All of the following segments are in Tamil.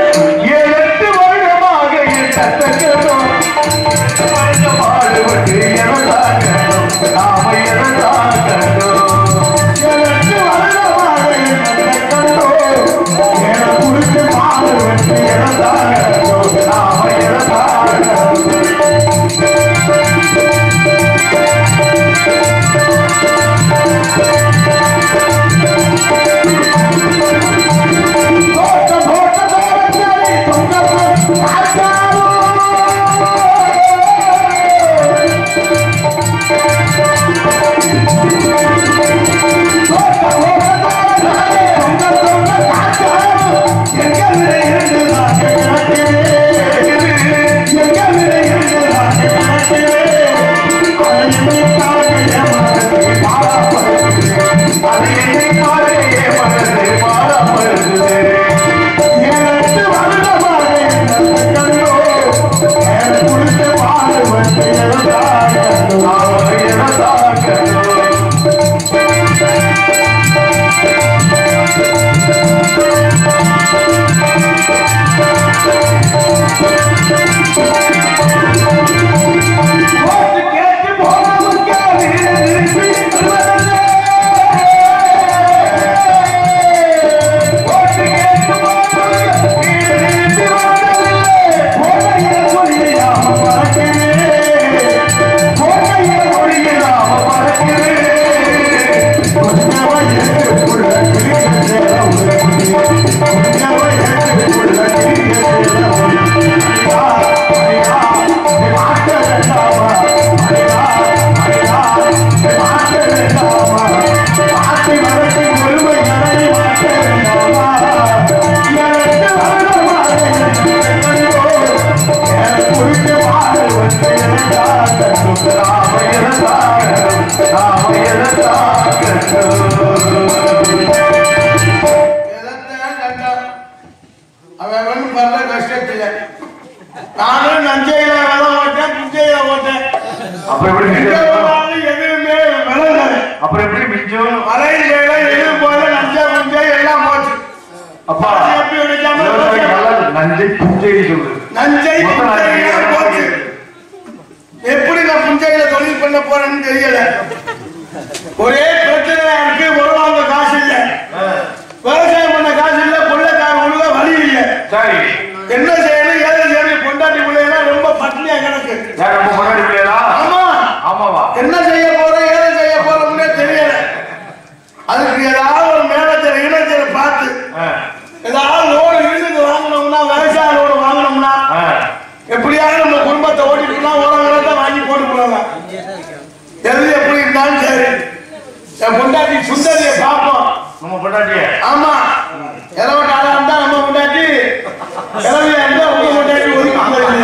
ஏழெட்டு வருடமாக என் தத்தக்கணும் பாடுபட்டு எனதாகணும் நாம எனதாகணும் ஏழெட்டு வருடமாக என் தத்தக்கணும் என குறித்து பாடுபட்டு எனதாகணும் நாம எனதாகணும் தோட்ட தோட்ட தோட்டத்தை தொங்கப்போ ஆட்டாரோ Thank அவன் வந்து பண்ற கஷ்டத்துல நானும் நஞ்சையில விலை ஓட்டேன் புஞ்சையில ஓட்டேன் அப்புறம் எப்படி எங்க மிஞ்சும்? போனாலும் எதுவுமே விளங்கல அப்புறம் எப்படி மிஞ்சும் மலையில் வேலை எது போல நஞ்சை புஞ்சை எல்லாம் போச்சு அப்பா அது எப்படி விளையாம விவசாயி நல்லா நஞ்சை புஞ்சை சொல்லு நஞ்சை மொத்தம் புஞ்சை நஞ்சை எல்லாம் போச்சு எப்படி நான் புஞ்சையில தொழில் பண்ண போறேன்னு தெரியல ஒரே பிரச்சனையா இருக்கு வருவாங்க காசு இல்ல விவசாயம் பண்ண காசு இல்ல கொள்ளைக்கார ஒழுங்க வழி இல்ல சரி என்ன செய்யணும் ஏது செய்யணும் பொண்டாட்டி பிள்ளைலாம் ரொம்ப பட்னியா கிடக்கு யார் நம்ம முன்னாடி பிள்ளையா ஆமா ஆமாவா என்ன செய்ய போறோம் ஏது செய்ய போறோம்னே தெரியல அதுக்கு ஏதாவது ஒரு மேலச்சர் இனச்சரை பார்த்து ஆ, ஏதாவது லோடு இருந்து வாங்கணும்னா விவசாய லோடு வாங்கணும்னா ஆ. எப்படியாவது நம்ம குடும்பத்தை ஓட்டிட்டுலாம் உரங்களை வாங்கி போட்டு போவாங்க எது எப்படி இருந்தாலும் சரி என் பொண்டாட்டி சுந்தரியை பார்ப்போம் நம்ம பொண்டாட்டிய ஆமா இளவட்ட ஆளா இருந்தா நம்ம பொண்டாட்டி இளவையா இருந்தா உங்க பொண்டாட்டி ஒதுக்கி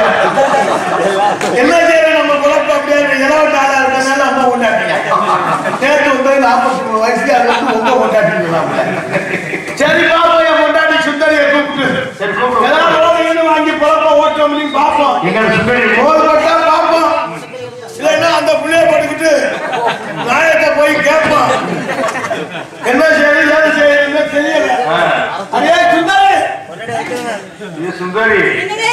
என்ன செய்யற நம்ம குழப்பம் அப்படியே இருக்கு. இளவட்ட ஆளா இருக்கனால நம்ம பொண்டாட்டி நேற்று வந்து நாற்பத்தி மூணு வயசுல அது வந்து உங்க பொண்டாட்டி சரி பாப்போம் என் பொண்டாட்டி சுந்தரியை கூப்பிட்டு சரி கூப்பிடு ஏதாவது லோடு வாங்கி குழப்பம் ஓட்டோம்னு பார்ப்போம் எங்க சுந்தரி போதுபட்டா பார்ப்போம் இல்லைன்னா அந்த புள்ளைய படுக்கிட்டு நாயத்தை போய் கேட்போம் என்ன செய்யணும் ஏது செய்யணும்னு தெரியல ஆ, அதே சுந்தரி இது சுந்தரி என்னது?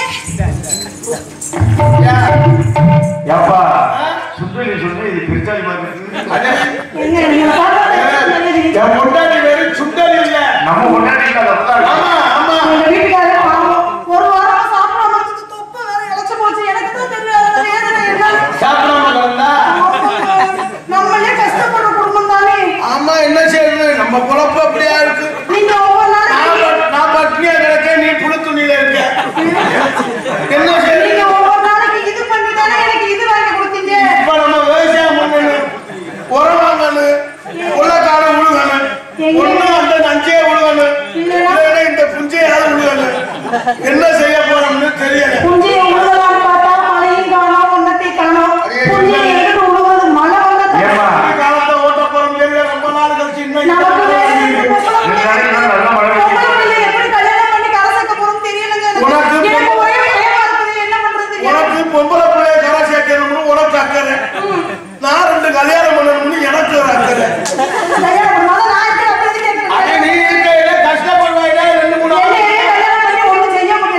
ஏப்பா சுந்தரி சொல்லி இது பிரிச்சாலி மாதிரி இருக்கு. அதே, என்ன நீங்க பாப்பாங்க என் பொண்டாட்டி வேறு சுந்தரி இல்ல நம்ம பொண்டாட்டி இல்ல அதுதான் ஆமா ஆமா எங்க வீட்டுக்காரர் பாவம் ஒரு வாரமா சாப்பிடாம இருந்துட்டு தொப்பை வேற இளைச்சு போச்சு எனக்கு தான் தெரியும் அதோட வேதனை என்னன்னு. சாப்பிடாம கிடந்தா நம்மளே கஷ்டப்படுற குடும்பம் தானே ஆமா என்ன செய்யணும் நம்ம குழப்பம் அப்படியா இருக்கு நீங்க ஒவ்வொரு நான் நாளைக்கு பட்- நான் பட்னியா கிடக்கேன் நீ புழு துணியில இருக்க என்ன நீங்க செய்யணும் ஒவ்வொரு நாளைக்கு இது பண்ணி தானே எனக்கு இது வாங்கி கொடுத்தீங்க இப்ப நம்ம விவசாயம் பண்ணணும் உரம் வாங்கணும் உள்ளக்கார உழுகணும் ஒண்ணு அந்த நஞ்சையை உழுகணும் இல்லைன்னா? இல்லைன்னா இந்த புஞ்சையாவது உழுகணும் என்ன செய்ய போறோம்னு தெரியல புஞ்சியை உழுவலாம் பார்த்தா மழையும் காணோம் ஒன்னத்தை காணோம் புஞ்சியை எடுத்து உழுவது மழை வந்தா ஏம்மா காலத்தை ஓட்ட போறோம் தெரியல ரொம்ப நாள் கழிச்சு இன்னும் நமக்கு வேற இந்த பொம்பளை ரெண்டு நாளைக்கு முன்னாடி நல்லா மழை பொம்பளை பெய்யுது. பிள்ளையை எப்படி கல்யாணம் பண்ணி கரை சேர்க்க போறோம் தெரியலங்க எனக்கு. உனக்கு- எனக்கு ஒரே பயமா இருக்குது என்ன பண்றது உனக்கு பொம்பளை பிள்ளைய கரை சேர்க்கணும்னு உனக்கு அக்கறை நான் ரெண்டு கல்யாணம் பண்ணணும்னு எனக்கு ஒரு அக்கறை கல்யாணம் பண்ணாத நான் எப்படி அப்படி அது கேட்கிறேன் நீ இருக்கையில கஷ்டப்படுவாயிடா ரெண்டு மூணு என்னையே நாள் கல்யாணம் பண்ணி ஒண்ணும் செய்ய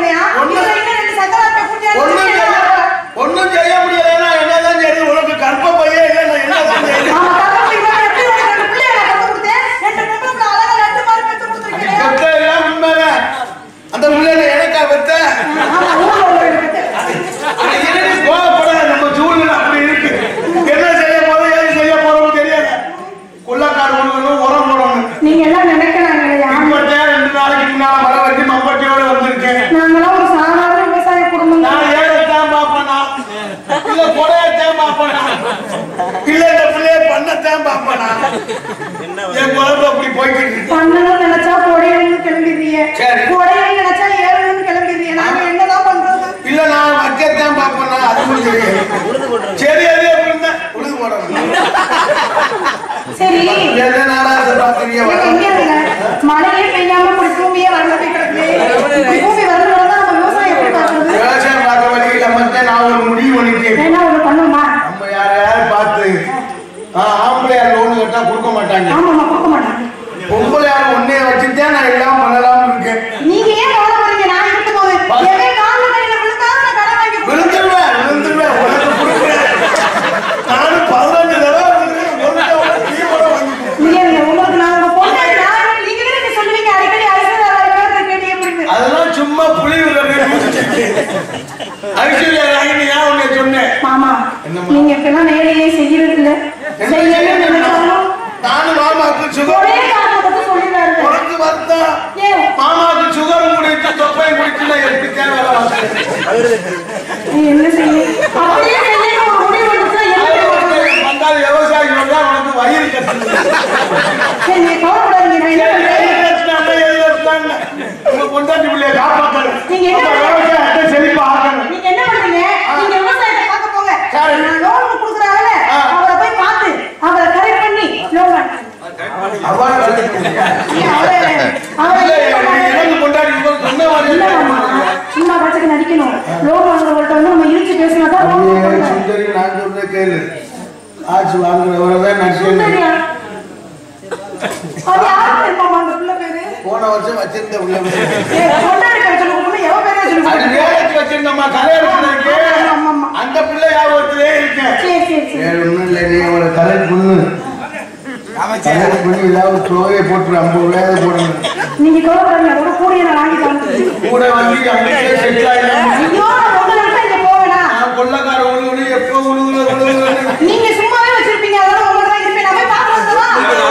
பெத்த ஆமா ஊர்ல உள்ளவங்க கிட்ட. ஆனா என்னடி கோவப்படாத நம்ம சூழ்நிலை அப்படி இருக்கு என்ன செய்ய போறோம் ஏது செய்ய போறோம்னு தெரியாது கொள்ளக்கார ஒண்ணு உரம் போடணும் நீங்க எல்லாம் நினைக்கிறாங்க இல்லையா? இப்பத்தே ரெண்டு நாளைக்கு முன்னால மழை வச்சு மம்பட்டியோட வந்திருக்கேன் நாங்கெல்லாம் ஒரு சாதாரண விவசாய குடும்பம் தான். நான் ஏழத்தான் பாப்பனா இல்ல கொடையத்தான் பாப்பனா இல்ல இந்த பிள்ளைய பண்ணத்தான் பாப்பனா என் குழம்பு அப்படி போய்கிட்டு இருக்கு. பண்ணணும்னு நினைச்சா கொடையணும்னு கிளம்பிடுறீங்க. சரி. கொடையணும்னு நினைச்சா ஏறணும்னு கிளம்பிடுறீங்க. நாங்க என்னதான் பண்றது? இல்ல நான் வைக்கத்தான் பாப்பனா அது முடிஞ்சது சரி அது எப்படி இருந்தா உழுது போடணும் சரி என்ன நாராச பாக்குறீங்க எனக்கு எங்க இருங்க? மழையே பெய்யாம இப்படி பூமியே வறண்டு போய் கிடக்குது. இப்படி பூமி வறண்டு கிடந்தா நம்ம விவசாயம் எப்படி பார்க்கறது? விவசாயம் பார்க்க வழியில மட்டும் நான் ஒரு முடிவு பண்ணிட்டேன் வேணா ஒண்ணு பண்ணுமா? நம்ம யாரையாவது பார்த்து ஆ, ஆம்பளையார் லோன் கேட்டா கொடுக்க மாட்டாங்க ஆமாம்மா, கொடுக்க மாட்டாங்க. பொம்பளையார் ஒன்னே வச்சுதான் நான் எல்லாம் பண்ணலாம்னு இருக்கேன் நீங்க ஏன் கவலைப்படுறீங்க? நான் இருக்கும்போது எவன் கால்ல கையில விழுந்தாலும் நான் கடன் வாங்கி கொடுப்பேன். விழுந்துருவேன் விழுந்துருவேன் உனக்கு கொடுக்குறேன் நானும் பதினஞ்சு தடவை விழுந்துருவேன். ஒரு தடவை தீவிர வாங்கிக்கிறேன். இல்ல, இல்ல, உங்களுக்கு நான் உங்க பொண்டாட்டி, நான் நீங்க தானே இங்க சொல்லுவீங்க, அடிக்கடி ஐஸ்வர்யா ராய் பேர் இருக்கேன் அப்படின்னு. அதெல்லாம் சும்மா புளி ஐஸ்வர்யா ராகினி ஏன் உன்னை சொன்னேன் மாமா என்னம்மா? நீங்க இப்பெல்லாம் வேலையே செய்யறது இல்ல என்ன செய்யணும்னு நினைச்சாலும் நானும் மாமாவுக்கு சுகர் ஒரே காரணத்தை மட்டும் சொல்லிடுறாரு உனக்கு வருத்தம் ஏன் மாமாவுக்கு சுகர் குடிச்சு தொப்பையும் குடிச்சுன்னா எப்படி தேவை நீ என்ன செய்ய அப்படியே செய்யணும் ஒரு முடிவு எடுத்தா என்ன செய்ய? வந்தால் விவசாயி வந்தா உனக்கு வயிறு கட்டுது சரி நீ கவலைப்படாதீங்க நான் என்ன பண்றேன் உங்க பொண்டாட்டி பிள்ளைய காப்பாத்தணும் நீங்க என்ன உங்க விவசாயத்தை செழிப்பா ஆக்கணும் நீங்க என்ன பண்றீங்க நீங்க விவசாயத்தை பார்க்க போங்க சரி. நான் லோன் கொடுக்குறாங்கல்ல ஆ. அவரை போய் பார்த்து அவரை கரெக்ட் பண்ணி லோன் அவ்வாறு வளர்த்துக்கணும். அவரை அவரை இல்ல, இது பண்ணாங்க. இவங்க பொண்டாட்டி இவங்க சொன்ன மாதிரி இல்ல மாமா, சும்மா பச்சைக்கு நடிக்கணும் லோன் வாங்குறவங்கள்ட்ட வந்து நம்ம இழுச்சு பேசினா தான் லோன் அப்படியே கொடுப்பாங்க. சுந்தரி நான் சொல்ற கேளு காசு வாங்குறவரை தான் நடிச்சு சுந்தரியா? அது யாரு தெரியுமாமா அந்த பிள்ளை பேரு? போன வருஷம் வச்சிருந்த உள்ள ஏய், பொண்டாட்டி பேர் சொல்லி கொடுக்கணும், எவன் பேரையும் சொல்லி அது கொடுக்கணும். வேலைக்கு வச்சிருந்தோம்மா கல்யாணத்துக்கு ஆமா, ஆமா. அந்த பிள்ளை ஞாபகத்திலே இருக்கேன் சரி, சரி, சரி. வேற ஒண்ணும் இல்லை நீ அவளை கலெக்ட் பண்ணு கலெக்ட் பண்ணி ஏதாவது தொகையை போட்டு ஐம்பது ரூபாய் போடணும் நீங்க கவலைப்படாதீங்க, அதோட கூடயே நான் வாங்கி தரேன். கூட வாங்கி அப்படியே செட்டில் ஆயிடும் ஐயோ, நான் உங்களை விட்டு இங்க போவேனா? நான் கொள்ளக்கார உழுவுனு எப்போ உழுவுல உழுவுல நீங்க சும்மாவே வச்சிருப்பீங்க அதெல்லாம் உங்கள்ட்ட தான் இருப்பேன் நான் போய் பார்த்து வந்துடவா?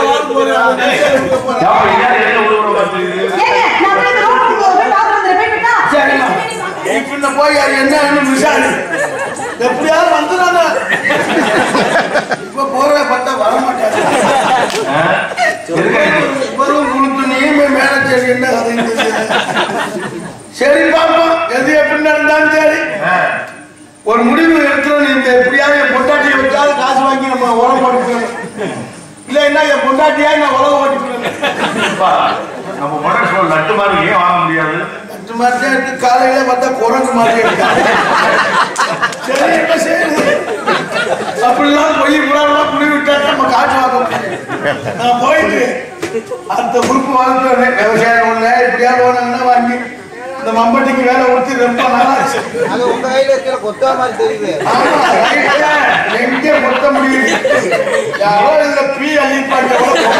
ஏப்பா, ஏன் என்ன உழுவுற பார்த்துக்குது? ஏங்க, நான் போய் இந்த ரோட் கொடுக்குறத போய் பார்த்து வந்துடுறேன், போய் விட்டா? சரிம்மா இப்ப போய் அது என்னன்னு விசாரி எப்படியாவது வந்துடாத இப்ப போற பார்த்தா வர மாட்டாங்க ஆ? எதுக்கு? இவரும் கொடுத்து நீயுமே மேல சரி என்ன கதைன்னு தெரியல. சரி பாப்போம் எது எப்படி நடந்தாலும் சரி ஆ. ஒரு முடிவு எடுத்துரும் நீ இந்த எப்படியாவது என் பொண்டாட்டியை வச்சாவது காசு வாங்கி நம்ம உரம் போட்டுக்கணும் இல்ல என்ன என் பொண்டாட்டியா நான் உழவு ஓட்டிக்கணும் ஏப்பா, நம்ம உடனே சொல்ல லட்டு மாதிரி ஏன் வாங்க முடியாது அஞ்சு மாதிரி தான் எடுத்து காலையில பார்த்தா குரங்கு மாதிரி இருக்காங்க சரி என்ன செய்யுது அப்படிலாம் போய் புறாவெல்லாம் குடி விட்டா நம்ம காசு வாங்க முடியும் நான் போயிட்டு அந்த உறுப்பு வாழ்ந்துறேன் விவசாயம் ஒண்ணு இப்படியாவது ஒண்ணுன்னா வாங்கி இந்த மம்பட்டிக்கு வேலை ஊற்றி ரொம்ப நாளா ஆச்சு. அது உங்க கையில இருக்கிற கொத்தா மாதிரி தெரியுது ஆமா, ரைட்டு. எங்கே கொத்த முடியுது யாரோ இதுல பீ அள்ளிப்பாங்க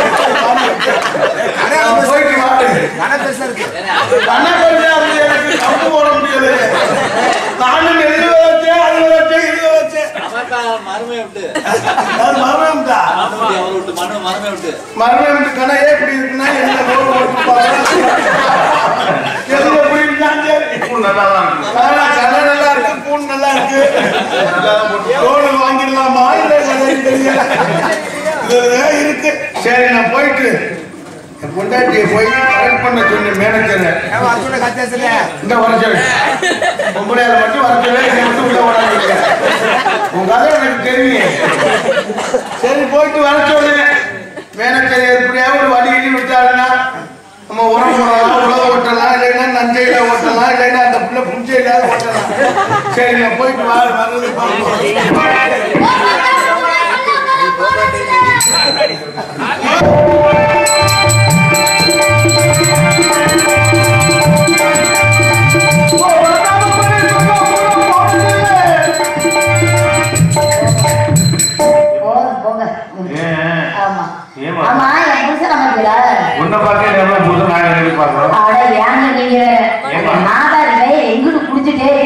போயிட்டு வாங்க கணக்கு இருக்கு கணக்கு அது எனக்கு கம்பு போட முடியாது நானும் நெல்லு வச்சேன் அது வச்சேன் இது வச்சேன் மருமை விட்டு அது மரணம் தான் அவரை விட்டு மன மரமே விட்டு மரணம் கணே எப்படி இருக்குன்னா என்ன ரோடு ஓட்டுப்பாங்க எது எப்படி இருந்தாலும் சரி இப்போ நல்லா தான் இருக்கு ஆனா கடை நல்லா இருக்கு பூன் நல்லா இருக்கு ரோடு வாங்கிடலாமா இல்ல என்னன்னு தெரியல இதுதான் இருக்கு சரி நான் போயிட்டு என் பொண்டாட்டியை போய் கரெக்ட் பண்ண சொன்னேன் மேனேஜரை அர்ஜுன கத்தேசல இந்த வரச்சல் பொம்பளையால மட்டும் வரச்சவே என்னை மட்டும் உள்ள வராங்க உங்க கதை எனக்கு தெரியும் சரி போயிட்டு வர சொல்லு மேனேஜர் எப்படியாவது ஒரு வழி இடி விட்டாருன்னா நம்ம உரம் போடலாம் உழவு ஓட்டலாம் இல்லைன்னா நஞ்சையில ஓட்டலாம் இல்லைன்னா அந்த பிள்ளை புஞ்சையில ஓட்டலாம் சரி நான் போயிட்டு வர வர்றது பார்ப்போம் போங்க போங்க ஏன் ஆமா ஏமா ஆமா என் புருஷன் அமைக்கல உன்னை பார்க்க என்ன புதுசு நாங்க எதிர்பார்க்கிறோம் அட ஏங்க நீங்க ஏம்மா? மாதாரி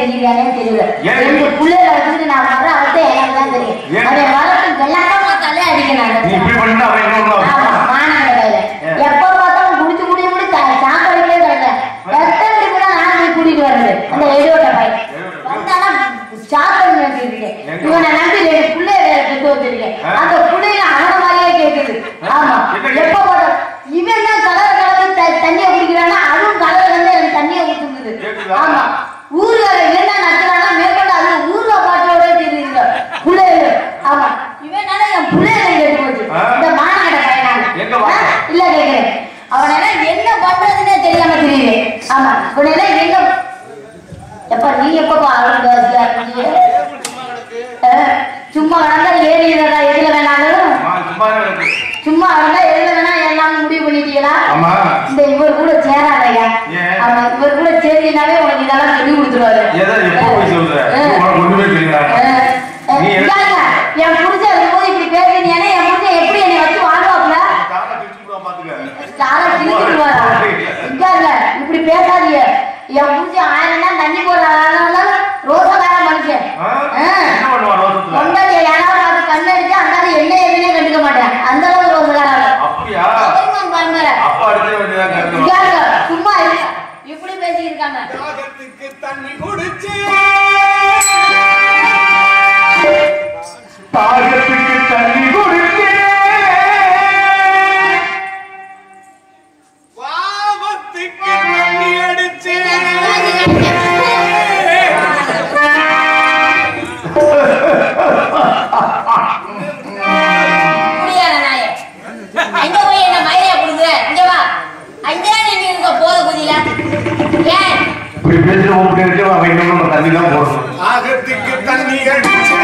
தெரியுதானே தெரியல ஏன்? எங்க புள்ளைய வச்சுட்டு நான் வர்றேன் அவர்கிட்ட எனக்கு தான் தெரியும் ஏன்? அவன் வரட்டும் வெள்ளாட்டமா தலை நீ அடிக்கிறாங்க இப்படி பண்ணிட்டு அவன் என்ன ஆமா, பண்ணுவான்? மானங்க கையில. ஏன்? எப்ப பார்த்தாலும் குடிச்சு குடிச்சு குடிச்சு சா- சாப்பாடுகளே தரல. எத்தனை மணிக்கு தான் நான் போய் கூட்டிட்டு வர்றது? அந்த எலியோட பையன். வந்தானா சாப்பாடு நினைச்சிட்டு இருக்கேன். எங்க? இவனை நம்பி ரெண்டு புள்ளைய வேற பெத்து வச்சிருக்கேன். ஆ? அந்த புள்ளைங்க அவன மாதிரியே கேக்குது. ஆமா. என்ன எப்ப பார்த்தாலும் இவன் தான் கலர் கலந்து த- தண்ணியை குடிக்கிறானா, அதுவும் கலர் கலந்து எனக்கு தண்ணியை ஊத்துங்குது. கேக்குதா? ஆமா. ஊர்ல என்ன நச்சுறானா, மேற்கொண்டு அது ஊர்ல பாட்டோட தெரியுதுங்க. புள்ளைகள். ஆமா. இவனால என் புள்ளைகளை கெட்டு போச்சு. ஆ? இந்த மானங்கட்ட பையனால. எங்க வா? ஆ? இல்ல கேக்குறேன். அவனால என்ன பண்றதுன்னே தெரியாம தெரியுது. ஆமா. இவனால எங்க எப்ப நீ எப்பப்பா அவளுக்கு வாசியா இருந்தீங்க? ஆ, சும்மா கடந்தா ஏறிடுறதா எதுல வேணாலும் அம்மா, சும்மா இரு. சும்மா கடந்தா எதுல வேணா எல்லாம் முடிவு பண்ணிட்டீங்களா ஆமா. இந்த இவர் கூட சேராதையா ஏன்? ஆமா இவர் கூட சேர்ந்தீங்கன்னாவே உனக்கு இதெல்லாம் சொல்லி கொடுத்துருவாரு எதை எப்போ போய் சொல்ற? ஆ. உனக்கு ஒண்ணுமே தெரியாது. ஆ, நீ எது- இந்தாங்க, என் புடிச்ச இருக்கும்போது இப்படி பேசுறீங்கன்னா என் புடிச்ச எப்படி என்னை வச்சு வாழ்வாப்புல தாத்தா கிழிச்சு விடுவான் பாத்துக்க. சாரா கிழிச்சிருவாரா இந்தாங்க இப்படி பேசாதீங்க என் புடிச்ச ஆயிரம் தான் தண்ணி போடுறாங்க ரோசக்கார மனுஷன் ஆ? ஆ. என்ன பண்ணுவான் ரோசத்துல? கொண்டாடி யாராவது அது கண்ணடிச்சு அந்த ஆளு என்ன எதுனே கண்டுக்க மாட்டேன் அந்த அளவுக்கு ரோசக்கார அப்படியா? பாருங்க அப்ப அடிச்ச வேண்டியதான் கருத்து. இந்தாங்க, சும்மா இருங்க இப்படி பேசியிருக்காங்க தாகத்துக்கு தண்ணி குடிச்சு தாகத்துக்கு தண்ணி குடிச்சே. பாவத்துக்கு தண்ணி அடிச்சு முடியாத நாயே அங்க போய் என்ன மயிரையா கொடுக்குற இங்க வா அங்கே நின்று இருக்க போத குதியில ஏன் இப்படி பேசுற உன் பேருக்கு அவன் என்ன பண்ண தண்ணி தான் போடணும். தாகத்துக்கு தண்ணி அடிச்சு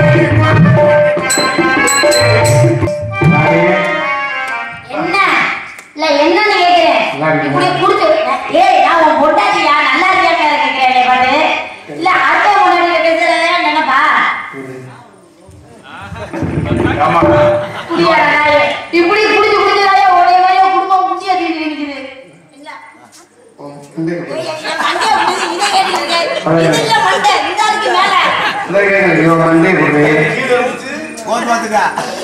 நானே என்ன இல்ல என்னன்னு கேக்குறேன் நல்லா இருக்கீங்க. இப்படி குடிச்சு ஏய் நான் உன் பொண்டாட்டியா நல்லா இருக்கியா கேக்குறேன் என்னை பாத்து இல்ல அடுத்த முன்னாடி பேசுறதா நினைப்பா ஆமா. குடியாத நாயே இப்படி குடிச்சு குடிச்சதாலே உடைய மாதிரியே குடும்பம் குட்டியா தீர்ந்து இருக்குது இல்ல ஏய், என் மண்டை அப்படி இதை கேட்டுட்டு இருக்கு. இது இல்ல மண்டை, இந்த ஆளுக்கு மேல. இதை கேட்கல, இவன் வந்தே கொடுங்க. போன் பாத்துக்கா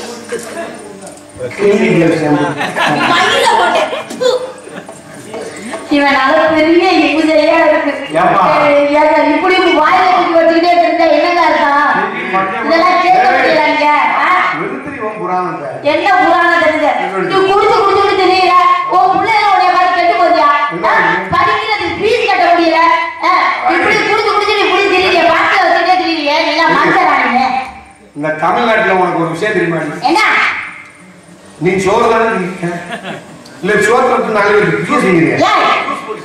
மயில போட்டு. பு. இவனால பெரிய இபுதையா இருக்கு ஏம்மா? ஏய், ஏங்க, இப்படி வாயில தூக்கி வச்சுக்கிட்டே இருந்தா என்னங்க அர்த்தம் இதெல்லாம் கேட்க முடியலங்க ஆ? வெறுத்துரி உன் புராணத்தை. என்ன புராணம் தெரியுது நீ குடிச்சு குடிச்சுட்டு தெரியல உன் பிள்ளைங்க உடைய மாதிரி கெட்டு போதியா படிக்கிறதுக்கு ஃபீஸ் கட்ட முடியல ஆ, இப்படி குடிச்சு குடிச்சுட்டு இப்படி தெரியல பாட்டில வச்சுட்டே தெரியல எல்லாம் மனுஷரானுங்க இந்த தமிழ்நாட்டுல உனக்கு ஒரு விஷயம் தெரியுமா என்ன நீ சோறு தானே திங்கிற? இல்ல சோத்துல விட்டு நாலு பேருக்கு ஜூஸ் திங்கிறியா? ஏன்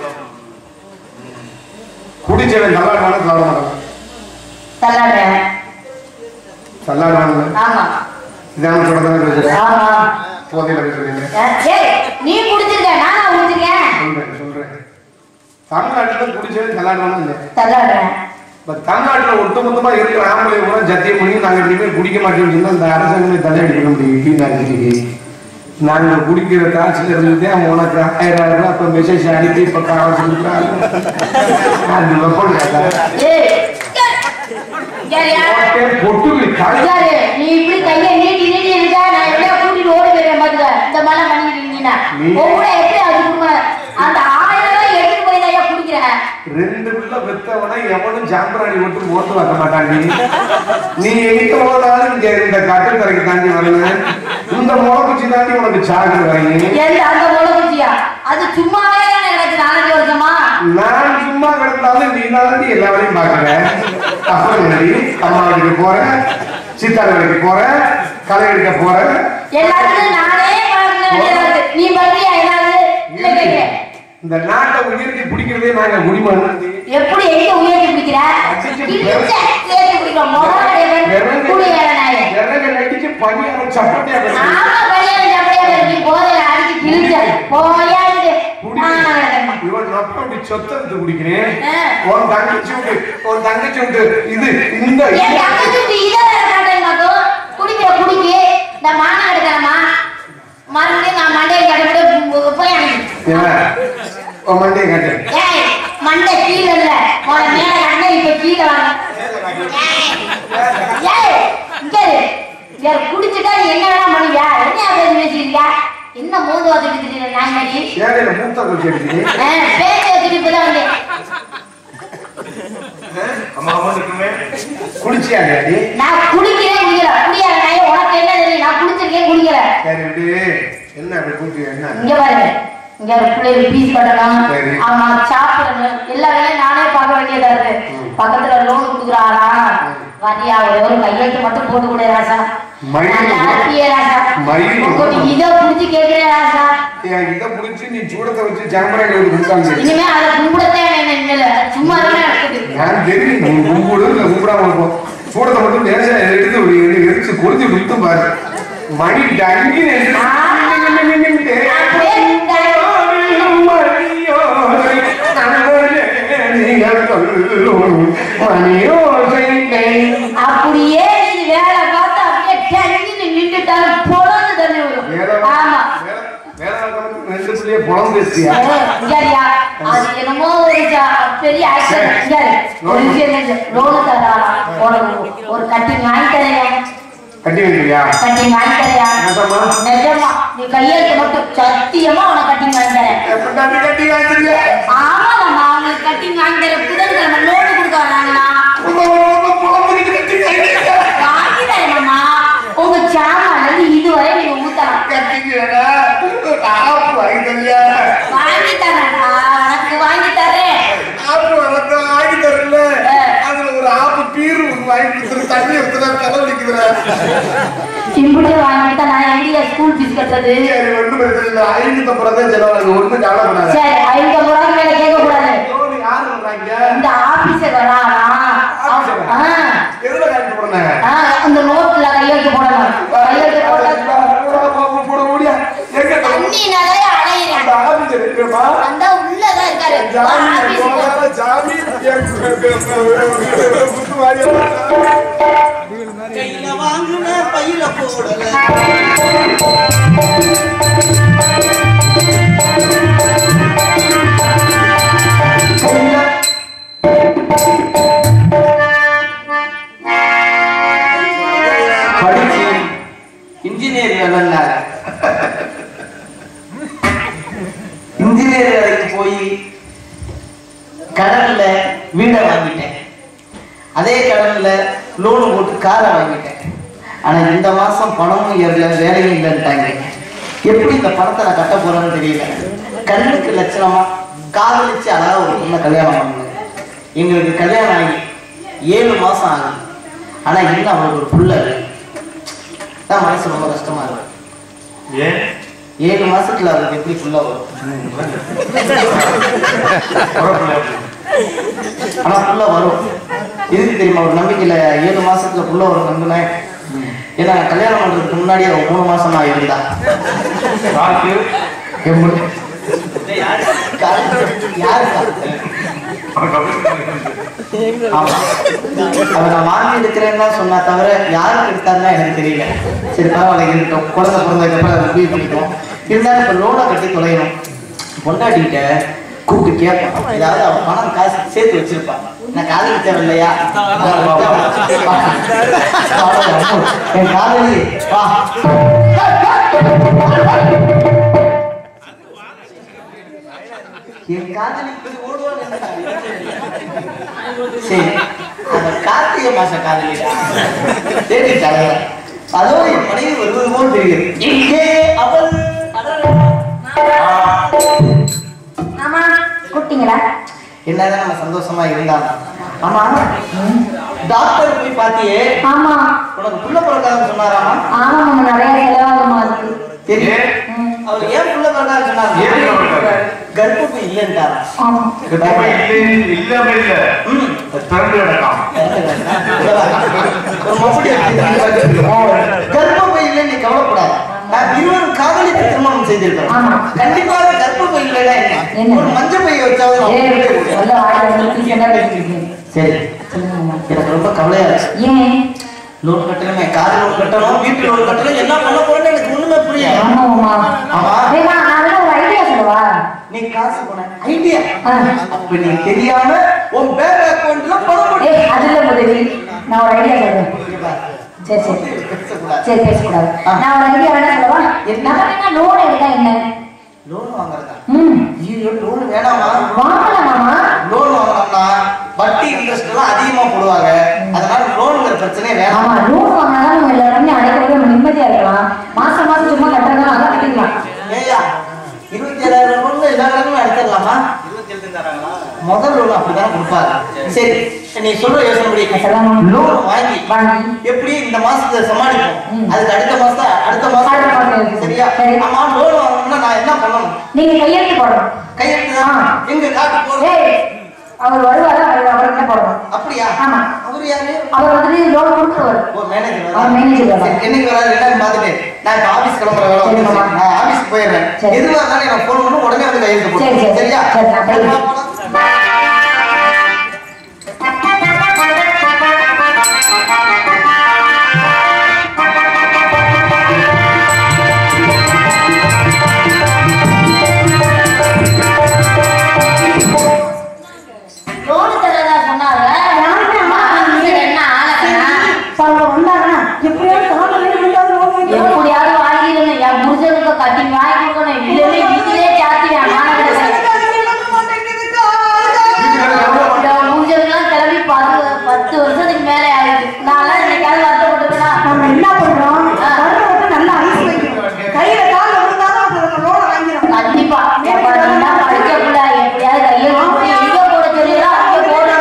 குடிச்சவன் தள்ளாடுவானா தள்ளாட மாட்டான் தள்ளாடுறேன் தள்ளாடுவாங்க ஆமா இதான் சொல்றதானே பேசுறேன் ஆமா போதையில பேசுறீங்க ஏய் நீ குடிச்சிருக்க நானா குடிச்சிருக்கேன் சொல்றேன் சொல்றேன் தமிழ்நாட்டுல குடிச்சவன் தள்ளாடுவானா இல்லை தள்ளாடுறேன் இப்ப தமிழ்நாட்டுல ஒட்டுமொத்தமா இருக்கிற ஆம்பளை கூட ஜத்தியம் பண்ணி நாங்க இனிமே குடிக்க மாட்டோம்னு சொன்னா இந்த அரசாங்கமே தடை அடிக்க முடியும் வீணாக்கிறீங்க நாங்க குடிக்கிற காசுல இருந்துட்டே அவன் உனக்கு ஆயிரம் ரூபாய் இப்ப மெசேஜ் அனுப்பி இப்ப காசு கொடுக்குறாங்க அது வெப்பம் கேட்டா ஏய் யாரியா பொட்டுக்கு கழுத இதாரு, நீ இப்படி கையை நீட்டி நீட்டி இருக்கா நான் எப்படியா கூட்டிட்டு ஓடி போயிருவேன் பாத்துக்க இந்த மாதிரிலாம் பண்ணிட்டு இருந்தீங்கன்னா நீ- உன் கூட எப்படி அது குடும்பம் அந்த ஆயிரம் ரூபாய் எடுத்துட்டு போய் தான் குடிக்கிறேன் ரெண்டு பிள்ளை பெத்தவனை எவனும் ஜாம்பராணி விட்டு மோத்து வைக்க மாட்டாங்க நீ எங்க போனாலும் இங்க இந்த கட்டல் தரைக்கு தாண்டி வரணும் இந்த முளக்குச்சி தாண்டி உனக்கு சாகு வரீங்க எந்த அந்த முளகுச்சியா அது சும்மாவே தானே எனக்கு நாலஞ்சு வருஷமா நான் சும்மா கிடந்தாலும் நீ தாண்டி எல்லா வேலையும் பாக்குற அப்புறம் என்னடி அம்மா வீட்டுக்கு போற சித்தாள் வேலைக்கு போற களை எடுக்க போற எல்லாத்துக்கும் நானே பார்க்க வேண்டியதா இருக்கு நீ பண்றியா ஏதாவது இல்ல கேட்கிறேன் இந்த நாட்டை உயர்த்தி பிடிக்கிறதே நாங்க குடிமகன் எப்படி எங்க உயர்த்தி பிடிக்கிற கிழிச்ச சேர்த்து பிடிக்கிற முதல்ல கூலி வேலை நாயே விறகு நடிச்சு பணியாரம் சப்பாத்தியா பேசுறேன். ஆமா பையன் அப்படியே நீ போதையில அடிச்சு கிழிச்ச போயாண்டு குடிக்கிறேன். இவன் நப்ப அப்படி சொத்தத்தை குடிக்கிறேன் ஆ. உன் தங்கச்சி உண்டு உன் தங்கச்சி உண்டு இது இந்த என் தங்கச்சி இதை வேற காட்டுறீங்களாக்கும் குடிக்கிற குடிக்கு இந்த மானம் எடுக்கிறமா மறுபடியும் நான் மண்டையை கட்டுவிட்டு போய் அனுப்பி என்ன? உன் மண்டையை காட்டு ஏய் மண்டை கீழே இல்ல உன மேல கட்டின இப்ப கீழே ஏய், இங்க இரு. இங்க இரு. குடிச்சிட்டா நீ என்ன வேணா பண்ணுவியா என்ன பேசி பேசிக்கிறியா என்ன மோந்து வச்சுட்டு திடீர்னு நான் மாதிரி ஏழையில மூத்த குச்சி அடிக்குது பேசி வச்சுட்டு இப்பதான் வந்தேன் அம்மா அம்மா இருக்குமே குளிச்சியா அடி நான் குடிக்கிறேன் குடிக்கல குடியாத நாயே உனக்கு என்ன தெரியும் நான் குடிச்சிருக்கேன் குடிக்கல சரி விடு என்ன அப்படி கூட்டி என்ன இங்க பாருங்க இங்க ஒரு பிள்ளைகள் பீஸ் கட்டணும் சரி. ஆமா சாப்பிடணும் எல்லா வேலையும் நானே பார்க்க வேண்டியதா இருக்கு பக்கத்துல லோன் கொடுக்குறாரா வாத்தியா ஒரே ஒரு கையெழுத்து மட்டும் போட்டு கொடு ராசா மயில். நல்லா இருப்பியே ராசா மயில். உங்ககிட்ட இதை புடிச்சு கேட்கிறேன் ராசா ஏன் இதை புடிச்சு நீ சூடத்தை வச்சு சாம்பரை கொடுத்தாங்க இனிமே அதை கும்பிடத்தே வேணும் இனிமேல சும்மா தானே நடக்குது நான் தெரியும் நீ கும்பிடு இல்ல கும்பிடாம இருக்கும் சூடத்தை மட்டும் லேசா எடுத்து ஒரு எரிச்சு கொளுத்தி கொடுத்து பாரு மணி டங்கி அப்படியே இது வேலை பார்த்து அப்படியே டென்னின்னு நின்றுட்டாலும் பொழந்து தண்ணி வரும் ஆமா ரெண்டு பிள்ளைய புலம் பேசியா இங்கயா அது என்னமோ ஒரு ஜா- பெரிய ஆக்சன் இங்க ஒரு விஷயம் இல்லை. லோனு தராரா உனக்கு ஒரு கட்டிங் வாங்கி தரேன் கட்டி வைக்கிறியா கட்டிங் வாங்கி தரையா என்னம்மா? நிஜமா நீ கையெழுத்து மட்டும் சத்தியமா உனக்கு கட்டிங் வாங்கி தரேன் எப்படி கட்டி காய்ச்சிருக்க ஆமாம்மா அவங்களுக்கு கட்டிங் வாங்கி தரேன் புதன்கிழமை லோனு கொடுக்க வராங்களா புலம்புக்கு கட்டி காய்ச்சிருக்க வாங்கி தரேன்மா உங்க சாமான்ல இருந்து இதுவரை நீங்க ஊத்தலாம் கட்டிக்கிறா ஆப்பு வாங்கி தரியா வாங்கி தரேன்டா உனக்கு வாங்கி தரேன் ஆப்பு வளர்க்க வாங்கி தரல அதுல ஒரு ஆப்பு பீரு ஒண்ணு வாங்கி கொடுத்துரு தண்ணி எடுத்துனா தலைவலிக்குதுற இம்புட்டே வாங்கிட்டா நான் எங்கேயா ஸ்கூல் ஃபீஸ் கட்டுறது சரி ஒண்ணு பிரச்சனை இல்லை ஐநூத்தி ஐம்பது தான் செலவாங்க ஒண்ணு கவலைப்படாத சரி ஐநூறு ரூபாய்க்கு மேல கேட்க கூடாது லோனு யாரு வர்றாங்க இந்த ஆபீசர் வரானா ஆபீசர் ஆ, எதுல காய்ச்சி போடுறாங்க ஆ, அந்த நோட்ல கையெழுத்து போடணும் கையெழுத்து போட போட முடியா எங்க தண்ணி நிறைய அலையிறேன் அந்த ஆபீசர் இருக்கிறமா அந்த உள்ளதான் இருக்காரு ஜாமி ஆபீஸுக்கு போகாத ஜாமி புத்து வாரியா கையில வாங்குன பையில போடல படிச்சு இன்ஜினியர் வேலைன்னாங்க இன்ஜினியர் வேலைக்கு போய் கடன்ல வீடை வாங்கிட்டேன் அதே கடன்ல லோனு போட்டு காரை வாங்கிட்டேன் ஆனா இந்த மாசம் பணமும் ஏறல வேலையும் இல்லைன்ட்டாங்க எப்படி இந்த பணத்தை நான் கட்ட போறேன்னு தெரியல கண்ணுக்கு லட்சணமா காதலிச்சு அழகா ஒரு பொண்ணை கல்யாணம் பண்ணேன் எங்களுக்கு கல்யாணம் ஆகி ஏழு மாசம் ஆகுது ஆனா இன்னும் அவளுக்கு ஒரு புள்ள இருக்கு தான் மனசு ரொம்ப கஷ்டமா இருக்கு ஏன் ஏழு மாசத்துல அவருக்கு எப்படி புள்ள வரும் குழப்பம் ஆனா புள்ள வரும் எதுக்கு தெரியுமா ஒரு நம்பிக்கையில ஏழு மாசத்துல புள்ள வரும் நம்பினேன் ஏன்னா கல்யாணம் பண்றதுக்கு முன்னாடி அவ மூணு மாசமா இருந்தா காத்து என் பொண்ணு. யாருக்கா ஆமா அவ நான் வாங்கி எடுக்கிறேன்னு தான் சொன்னா தவிர யாருக்கு எடுத்தாருன்னா எனக்கு தெரியல சரி பரவாயில்ல இருக்கட்டும் குழந்தை பிறந்ததுக்கப்புறம் அதை முடிவு பண்ணிட்டோம் இருந்தாலும் இப்போ லோனை கட்டி தொலையணும் பொண்டாட்டிக்கிட்ட கூப்பிட்டு கேட்பேன் ஏதாவது அவ பணம் காசு சேர்த்து வச்சிருப்பான் நான் காதலி தேவையில்லையா என் காதலி வா என் காதலி இப்படி ஓடுவான்னு சரி அந்த கார்த்திகை மாச காதலிடா சரி தலைவர் அதோ என் மனைவி வருவது போல் தெரிகிறது இங்கே அவள் ஆமா கூப்பிட்டீங்களா என்னதான் நம்ம சந்தோஷமா இருந்தாலும் ஆமா டாக்டர் போய் பாத்தியே ஆமா உனக்கு புள்ள பிறக்காதுன்னு சொன்னாராமா ஆமா நம்ம நிறைய செலவாகுமா அதுக்கு தெரியும் ம். அவர் ஏன் புள்ள பிறக்காதுன்னு ஏன் புள்ள சொன்னாரு பிறக்காது? கர்ப்பப்பை இல்லைன்றாரா ஆமா நம்ம இல்ல இல்லாம இல்ல ம். திறந்து கிடக்காம் ஒரு மொபடி கர்ப்பப்பை இல்லை நீ கவலைப்படாத நான் இருவரும் காதலித்து திருமணம் செய்திருக்கிறோம் ஆமா. கண்டிப்பாக கர்ப்பப்பை இல்லைன்னா என்ன என்ன? ஒரு மஞ்சள் பையை வச்சாவது நான் ஏய், உள்ளே விடுவேன். சொல்ல வாயில வந்து என்ன பேசிட்டு சரி சொல்லுங்கம்மா. எனக்கு ரொம்ப கவலையா இருக்கு ஏன் லோன் கட்டணுமே கார் லோன் கட்டணும் வீட்டு லோன் கட்டணும் என்ன பண்ண போறேன்னு எனக்கு ஒண்ணுமே புரியல ஆமாம்மா ஆமா. ஏம்மா, நான் வேணா ஒரு ஐடியா சொல்லவா நீ காசு போன ஐடியா ஆ. அப்ப நீ தெரியாம உன் பேங்க் அக்கவுண்ட்ல பணம் போட்டு ஏய் அதுல முதலி நான் ஒரு ஐடியா சொல்றேன் இங்க பாரு. சரி சரி பேசக்கூடாது. சரி பேசக்கூடாது நான் ஒரு ஐடியா வேணா சொல்லவா நம்ம என்ன லோன் எடுத்தா என்ன லோன் வாங்குறதா ம் ஐயோ லோன் வேணாமா வாங்கலாமாமா லோன் வாங்கினோம்னா வட்டி இன்ட்ரெஸ்ட் எல்லாம் அதிகமா போடுவாங்க அதனால லோனுங்கிற பிரச்சனையே வேணாம் ஆமா லோன் வாங்கினாதான் நம்ம எல்லாருமே அடைக்கிறதுக்கு நம்ம நிம்மதியா இருக்கலாம் மாசம் மாசம் சும்மா கட்டுறதா அதான் கட்டிக்கலாம் ஏய்யா இருபத்தி ஏழாயிரம் லோன்ல எல்லா இடமும் எடுத்துடலாமா முதல் லோன் அப்படிதான் கொடுப்பாரு சரி நீ சொல்ற யோசனை படி சொல்லலாமா? லோன் வாங்கி வாங்கி. எப்படி இந்த மாசத்தை சமாளிப்போம் ம். அதுக்கு அடுத்த மாசம் அடுத்த அடுத்த மாசம் மாசம் சரியா சரி. ஆமா லோன் வாங்கணும்னா நான் என்ன பண்ணணும் நீங்க கையெழுத்து போடணும் கையெழுத்து ஆ. எங்க காப்பி போடுறோம் ஏய் அவர் வருவாரு அவர் அவருக்கு தான் போடணும் அப்படியா ஆமா. அவர் யாரு அவர் வந்து லோன் கொடுத்துருவாரு ஓ மேனேஜர் அவர் manager வரா. சரி, என்னைக்கு வராது என்னன்னு பார்த்துட்டு நான் இப்ப ஆபீஸ் கிளம்புற வேலை சரி, வந்து மாமா. நான் ஆபீஸ்க்கு போயிடுறேன் சரி. எதுவா இருந்தாலும் எனக்கு ஃபோன் பண்ணி உடனே வந்து கையெழுத்து சரி, போடு சரி. சரியா சரி, நான் போயிடுறேன். வா, போலாம். லோன் தரதா சொன்னாங்க யாருமே அம்மா மனுஷன் என்ன ஆளக்கண்ணா அவங்க வந்தாங்கன்னா எப்படியாவது காலை வேணும் ரெண்டாவது லோன் வாங்கிடுவோம் எப்படியாவது வாங்கிடணும் என் புருஷனுக்கு கட்டி வாங்கி கொடுக்கணும் இல்லவே வீட்டிலே சாத்தியான் மாநகர என் புருஷனுக்குலாம் கிளம்பி பத்து பத்து வருஷத்துக்கு மேலே ஆயிடுச்சு நான்லாம் இன்னைக்காவது வருத்தப்பட்டுக்கா நம்ம என்ன பண்றோம் வர்றவங்க நல்லா ஐஸ் வைக்கணும் கையில கால விழுந்தாலும் அவங்க லோனை வாங்கிடும் கண்டிப்பா எப்ப நல்லா படிக்க புள்ள எப்படியாவது கையை கொடுத்து எங்க போட சொல்லிடா அங்க போடணும்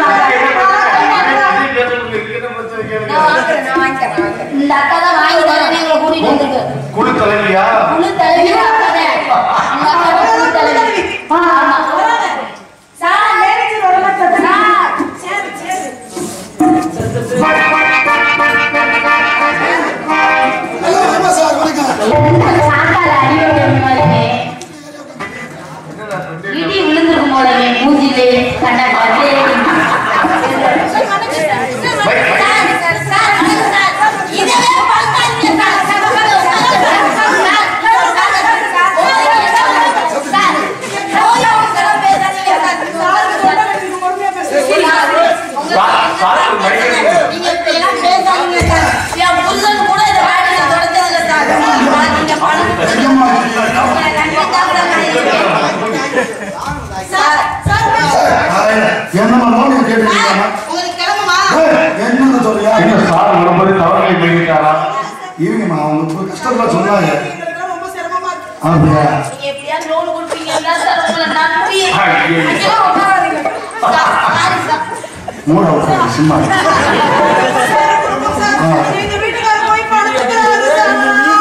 இந்த அக்கா தான் வாங்கி தரேன் எங்களை கூட்டிட்டு வந்துருக்கு குழு தலைவியா குழு தலைவி அக்கா தான் உங்க அக்கா தான் குழு தலைவி ஆமா சார் மேனேஜர் வரல சார் சரி சரி சாக்கால அடி விழுந்த மாதிரி இடி விழுந்திருக்கும் போலவே மூஞ்சிலே கண்ட கட்டே நீங்க இப்படி எல்லாம் பேசாதீங்க சார். என் புருஷன் கூட இதை வாங்கி நான் தொடச்சதில்லை சார். நீங்க பணம் சார், சார், என்னம்மா லோன் கேட்டுருக்கீங்கம்மா உங்களுக்கு கிளம்புமா என்னன்னு சொல்றியா என்ன சார் வரும்போது தவறுகளை பண்ணிட்டாரா இருங்கம்மா அவங்க ஒரு கஷ்டத்துல சொன்னாங்க ரொம்ப சிரமமா இருக்கு அப்படியா நீங்க எப்படியாவது loan கொடுப்பீங்கல்ல சார், உங்களை நம்பி. ஐயோ. ஐயோ, உட்காராதீங்க. Sir, sorry sir. மூட விட்டாங்க சும்மா எங்க வீட்டுக்காரர் போய் பணத்துக்கு சார்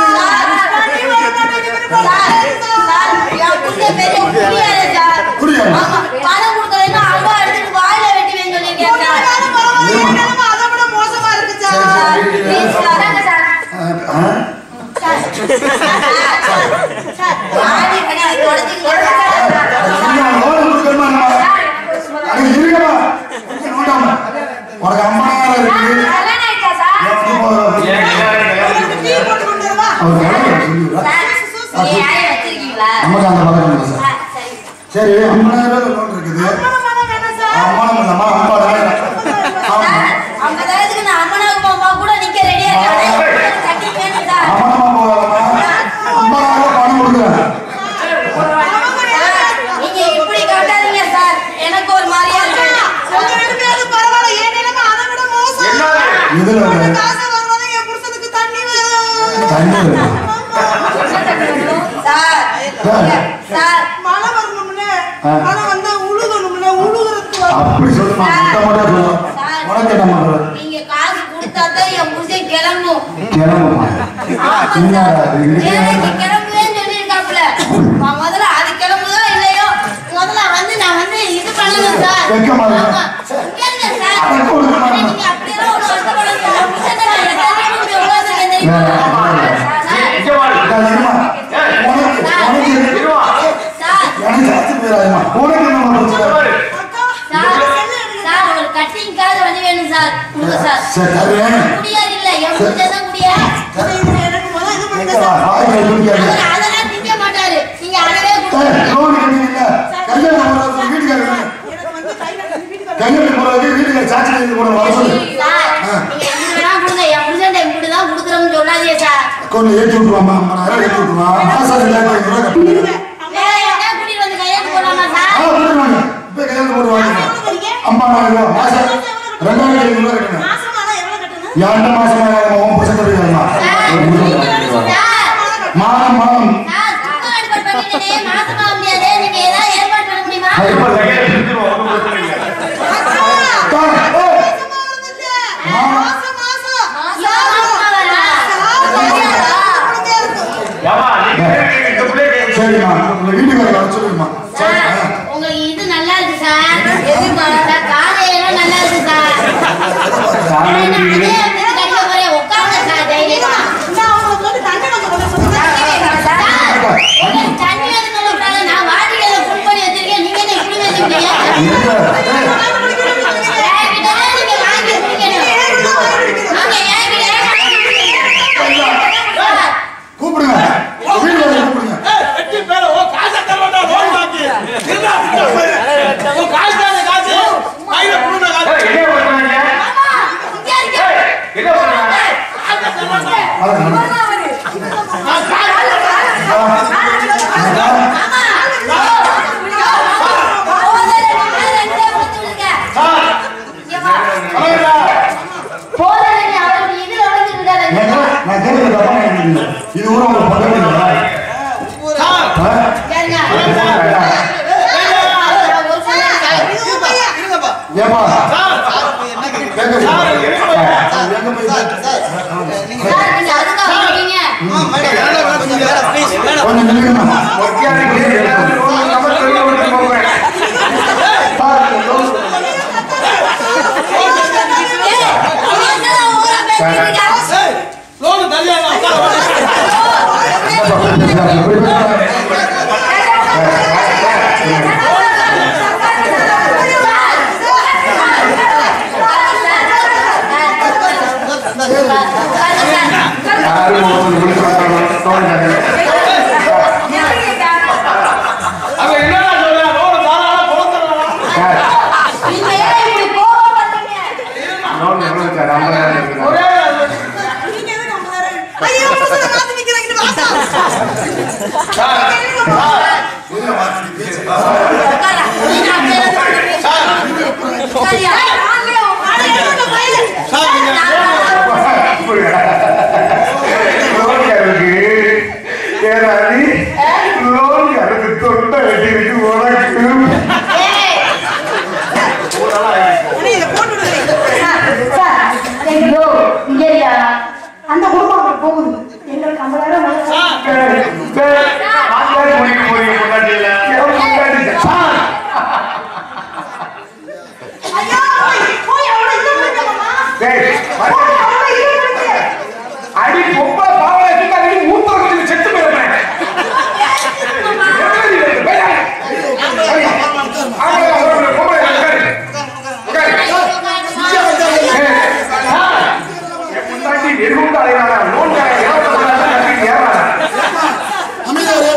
புரியாது பணம் கொடுக்கலைன்னா அல்வா எடுத்துட்டு வாயில வெட்டி வைங்க சொல்லியிருக்கேன் சார். அதை விட மோசமா இருக்கு சரி, சார் சரி, வீட்டுல- Please சார். ஆ, ஆ? சார், வாடி கட்டி தொடச்சிக்கங்க சார். ஐயா, லோன் கொடுக்கணுமா நம்ம? அட, இருங்கம்மா. இங்க நோண்டாம. உனக்கு ஐம்பதாயிரம் இருக்கு. கல்யாணம் ஆயிடுச்சா சார்? எனக்கு இப்போ ஏன் எல்லாரும் டீ போட்டு கொண்டு வரவா அவர் கிளம்பி சொல்லிடுறா. சார், நீங்க யாரையும் வச்சிருக்கீங்களா? நமக்கு அந்த பதக்கம் இல்லை சார். ஆ, சரி. சரி ஐம்பதாயிரம் ரூபாய் லோன் இருக்குது மனம் வேணும் சார் அம்மாவும் இல்லம்மா ஐம்பதாயிரம் ஆமா சார், ஐம்பதாயிரத்துக்கு நான் அம்மனாவுக்கு அம்மா கூட நிக்க ரெடியா இருக்கேன் சட்டி வேணும் சார். அம்மா போகாதம்மா ஐம்பதாயிரம் ரூபாய் பணம் கொடுக்குறேன் சார், நீங்க இப்படி காட்டாதீங்க சார் எனக்கு ஒரு மாதிரியா இருக்கு உங்க ரெண்டு பேரும் பரவாயில்ல என் நிலைமை அதை விட மோசம் என்ன இதுல ஒரு காசு வரும்போது என் புருஷனுக்கு தண்ணி வேணும் தண்ணி இருக்கு. சார் சார், சார் மழை வரணும்ல ஆ. மழை வந்தா உழுகணும்ல உழுகுறதுக்கு வரும். அப்படி சொல்லுமா இந்த மட்டும் சொல்லுவோம் உனக்கு என்ன பண்றது நீங்க காசு கொடுத்தா தான் என் புருஷன் கிளம்பும் கிளம்புமா ஆமா என்னடா சார். இது? இதுக்கு வேலைக்கு என்ன? கிளம்புவேன்னு சொல்லியிருக்காப்புல. நான் முதல்ல அது கிளம்புதோ இல்லையோ முதல்ல வந்து நான் வந்து இது பண்ணணும் சார். வெக்கமா இருக்கா? ஆமா. இங்க இருங்க சார். அதை கொடுக்க அட, மாட்டேன். நீங்க அப்படியெல்லாம் ஒண்ணும் வருத்தப்படாதீங்க. நான் புருஷனை நான் எத்தனை நிமிஷம் எவ்வளவு இருக்கேன் தெரியுமா? சார், இங்க வாடி. அக்கா, இருமா. உனக்கு உனக்கு இருக்கு. இருவா. சார், எனக்கு ஜாஸ்தி பேராயுமா உனக்கு என்ன பிரச்சனை பாரு. சார், சார், ஒரு கட்டிங்காவது வழி வேணும் சார். கொடுங்க சார். சரி தருவேன் குடியார் இல்ல, என் புருஷன் தான் குடியார். இது எனக்கு முதல்ல இது பண்ணுங்க எங்க சார் வாய்க்கு குடிக்காது அவர் அதெல்லாம் திங்க மாட்டாரு. நீங்க அதவே கொடுங்க. லோன் கட்டிங்களா கல்யாணம் போறது வீட்டுக்காரர் எனக்கு வந்து கையில வீட்டுக்காரர் கல்யாணம் போறது வீட்டுக்காரர் சாட்சி எழுதி போட வர சொல்லு சார், ஆ. நீங்க கொஞ்சம் ஏற்றி விட்டுருவாமா ஐம்பதாயிரம் ஏற்றி விட்டுருவா மாசம் ரெண்டாயிரத்தி ஐநூறு ரூபா கட்டணும் வேற எங்கேயா கூட்டிட்டு வந்து கையெழுத்து போடலாமா சார் ஆ போட்டுருவாங்க இப்போ கையெழுத்து போடுவாங்க ஐம்பதாயிரம் ரூபா மாசம் ரெண்டாயிரத்தி ஐநூறு ரூபா கட்டணும் மாசமானா எவ்வளவு கட்டணும் யாருந்த மாசமா உன் பசங்க தெரியாமா மாதம் மாதம் சார், சுத்தம் ஏற்பாடு பண்ணிட்டேனே, மாசமா முடியாது. நீங்க ஏதாவது ஏற்பாடு பண்ண முடியுமா? இப்ப கையில செஞ்சிருவோம் ஒண்ணும் பிரச்சனை இல்லை தான், ஏய், மாசம் மாசம் மாசம் மாசமா வரா? ஏமா நீங்க இந்த பிள்ளை கேட்க சரிம்மா உங்க வீட்டுக்கு வர சொல்லுங்கம்மா சார், உங்களுக்கு இது நல்லா இருக்கு சார். எதுமா? சார், காலையில நல்லா இருக்கு சார். நான் அதே அப்படியே கடிக்க போறேன். உட்காருங்க சார், தைரியமா. நான் உங்களுக்கு வந்து தண்ணி கொஞ்சம் கொண்டு சொல்லுங்க சார், உங்களுக்கு தண்ணி எதுக்கு கொடுக்குறாங்க? நான் வாடிக்கையில full பண்ணி வச்சிருக்கேன். நீங்க என்ன இப்படி வச்சிருக்கீங்க? என்கிட்ட தான் நீங்க வாங்கி குடிக்கணும். ஆமா, என்கிட்ட தான் வாங்கி குடிக்கணும். சார், கூப்பிடுங்க வீட்டுக்கு வர கூப்பிடுங்க வெட்டி பேர ஓ காசை தரமாட்டா லோன் வாங்கி இருந்தா ஓ காசு தானே காசு கையில புடுங்க காசு என்ன பண்றாங்க ஆமா, இங்க இருக்கு. என்ன பண்றாங்க காசை தரமாட்டா வாங்க. நான் கே- நான் கேட்கறது தப்பா நினைக்கிறீங்க. இது ஊர் உங்களுக்கு பக்கத்துல இல்லையா? ஆ? ஏப்பா கேட்கறது. எங்க போய் கொஞ்சம் நில்லுங்கம்மா. லோன் தள்ளியா எப்படி பேசுறாங்க? யாரும் ஒருத்தர் விழுந்து தோணுங்க அவன் என்னடா சொல்றா லோன் தாராள போறதா லோன் எவ்வளவு சார் ஐம்பதாயிரம் இருக்குதா? ஒரே நீங்க எதுக்கு ஐம்பதாயிரம்? ஐயோ, மாசத்தை மாத்தி நிக்கிறீங்க, மாசம். லோன்காரருக்கு ஏதாவது லோன்காரருக்கு தொண்டை வெட்டி இருக்கு உனக்கு அண்ணே, இதை போட்டு விடுங்க. அந்த குடும்பம் அப்படி போகுது எங்களுக்கு ஐம்பதாயிரம் மாத்தியாரு முடிக்க போறீங்க பொண்டாட்டியில சார் ஐயோ, போய், போய் அவளை இது பண்ணுங்கம்மா. டேய், போய் அவளை இது பண்ணுங்க. அடி பொம்பளை பாவலை தூக்கி அடி மூத்தம் வச்சு செத்து போயிருப்பேன் அமைதியா இரு.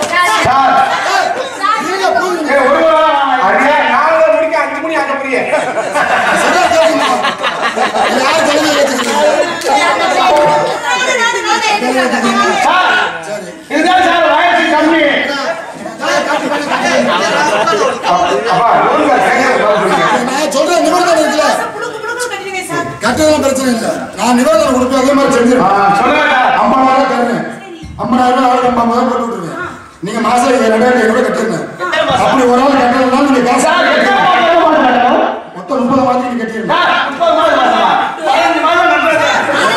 நீங்க போடுங்க. சரியா கேட்குமா? யார் தலைமை ஏத்துக்கிறீங்க? சரி. இதுதான் சார் வயசு கம்மி அப்பா லோன் நான் சொல்ற நிபந்தனை இருக்குல்ல புடுங்கு, புடுங்குன்னு கட்டிடுங்க சார். கட்டுறதுலாம் பிரச்சனை இல்லை நான் நிபந்தனை கொடுப்பேன் அதே மாதிரி செஞ்சிருவேன் சொல்லுங்க சார் ஐம்பதாயிரம் தருவேன் ஐம்பதாயிரம் ரூபாய் ஆளுக்கு ஐம்பதாயிரம் போட்டு விட்டுருவேன் நீங்க மாசம் இது ரெண்டாயிரத்தி ஐநூறு கட்டுருங்க அப்படி ஒரு ஆள் கட்டுறதுனா நீங்க காசு சார் எத்தனை கட்டுங்க. மாதம் மாதம் மொத்தம் முப்பது மாதம் நீங்க கட்டிருங்க சார் முப்பது மாதம் மாசமா பதினஞ்சு மாதம் கட்டுறது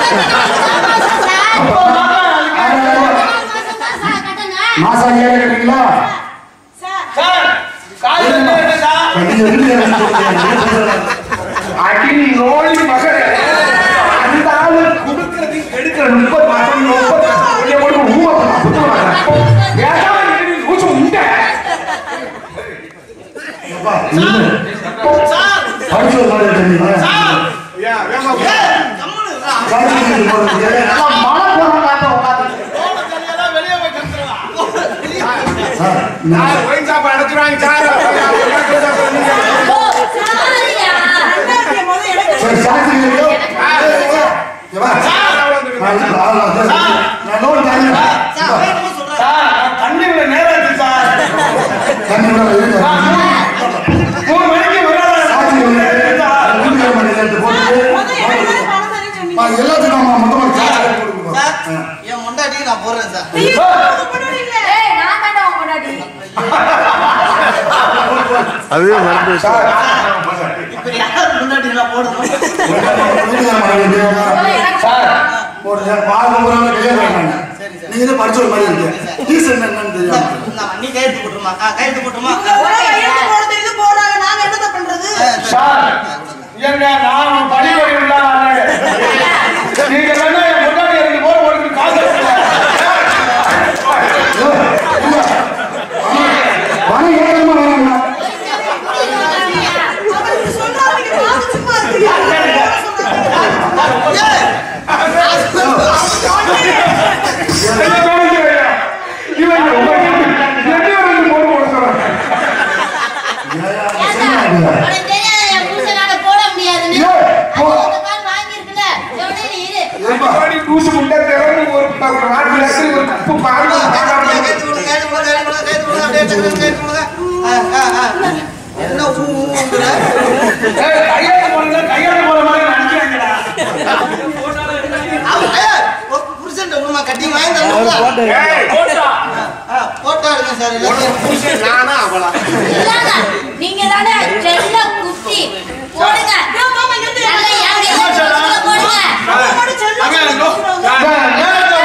முப்பது மாதம் ஆயிரம் ரூபாய். மாசம் ஐயாயிரம் கட்டுறீங்களா சார், சார் காசு என்ன சார் நீங்க வெளியே வந்து சொல்றீங்க. அடி நோய் மகன் அந்த ஆளு கொடுக்கறது எடுக்கிற முப்பது மாசம் முப்பது மாசம் ஒரே ஒரு ஊமை புத்து மாசம் ஏதாவது ஊச்சு உண்டை அப்பா, நில்லு. சார் படிச்சு ஒரு மாதிரி தெரியுமா? சார் படிச்சு ஒரு மாதிரி தெரியுமா? மழை போன காட்டம் உட்காந்து லோன் தள்ளியா வெளியே போய் கட்டுறா சார், நீங்க சார் ஒயின் சாப்பாடு அடைச்சிருவாங்க சார் ரெண்டாயிரத்தி முதல்ல எனக்கு சரி, சாட்சி இல்லையோ? ஏய், ஏய், ஏய், வா. நான் இப்ப ஆள் வந்து- நான் லோன் தரேன். அதுவே மறந்து வச்சு இப்ப யார் முன்னாடி எல்லாம் போடணும் போடுங்க பால் போறாங்க கையில் வேண்டாங்க நீங்க தான் படிச்ச ஒரு மாதிரி இருக்கு டீசன் என்னன்னு தெரியாம இந்தாம்மா, நீ கையெழுத்து போட்டுருமா ஆ, கையெழுத்து போட்டுருமா இவங்க ஒரே கையெழுத்து போட தெரியுது, போடுறாங்க. நாங்க என்னத்த பண்றது? சார் எங்க நான் படி வழி இல்லாத நீங்க வேணா என் முன்னாடி எனக்கு போட போட்டு காசு எடுத்துக்கலாம். பணம் ஏற்றமா வேணாங்க அவர் இப்படி சொல்றாரு, நீங்க பார்த்து சும்மா இருக்கீங்க. என்ன தோணுச்சு ஐயா? இவன் எங்க இருந்து போட போட சொல்றாங்க உனக்கு தெரியாத என் புருஷனால போட முடியாதுன்னு ஏய், போ. அது ஒரு கால் வாங்கியிருக்குல்ல எவ்வளவு இரு எப்பாடி தூசு முட்டை திறந்து ஒரு ஒரு நாட்டு லட்சம் ஒரு கப்பு பால் கையெழுத்து போடுங்க, கையெழுத்து போடுங்க, கையெழுத்து போடுங்க, கையெழுத்து போடுங்க, அப்படியே டக்குனு கையெழுத்து போடுங்க. ஆ, ஆ, ஆ. என்ன ஊ, ஊங்குற? கையெழுத்து போடுங்க கையெழுத்து போட மாதிரி நினைக்கிறாங்கடா அவ- ஐயா, உ- புருஷன்ட்ட கொடுமா, கட்டி வாங்கி தரணும்ல? ஆ, போட்டோ எடுங்க சார் எல்லாத்தையும். நானா அவளா இல்லாத நீங்க தானே செல்ல குட்டி போடுங்க நல்லா என் கையில போடுங்க அவனோட செல்லம் சொல்றாங்க.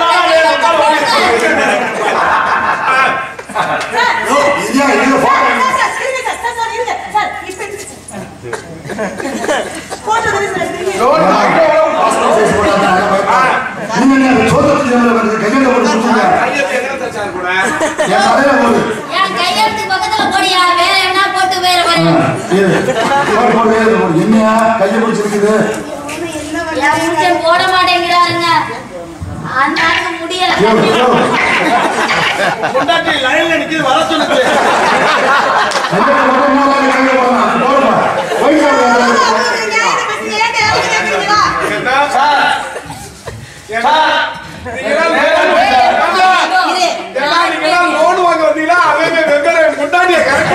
இதையா இதை சார், போட்டோ சார், சார், இருங்க சார், சார், சார், இருங்க. சார், இப்ப இருங்க சார். போட்டோ தெரியுது சார், இருங்க. பாஸ்போர்ட் சைஸ் போடாத நல்லா பயப்படாத. நீங்க என்ன அந்த சோதத்துக்கு எவ்வளவு வருது கையில் போட்டு கொடுத்துங்க கையெழுத்து எங்க இருந்தா சார் கூட என் தலையில போடு என் கையெழுத்து பக்கத்துல போடியா வேற என்ன போட்டு வேற ஆ, வழி இரு. போடு, போடு, எழுது, போடு. என்னையா கையை பிடிச்சிருக்குது என் புருஷன் போட மாட்டேங்கிறாருங்க அந்த ஆளுக்கு முடியல யோ, யோ. பொண்டாட்டி லைன்ல நிக்குது வர சொல்லுது கையில போட்டு இன்னொரு ஆளு கையில போடலாம். போடுமா. போய் சாப்பிடு. அவரு நியாயத்தை பேசி ஏன்ட்ட யாரும் கேட்கறீங்களா? சார் சார் நீங்கெல்லாம் நேரம் சார். இரு. ஏன்னா நீங்கெல்லாம் லோன் வாங்க வந்தீங்களா அவங்க வெங்கட முன்னாடியே கரெக்டா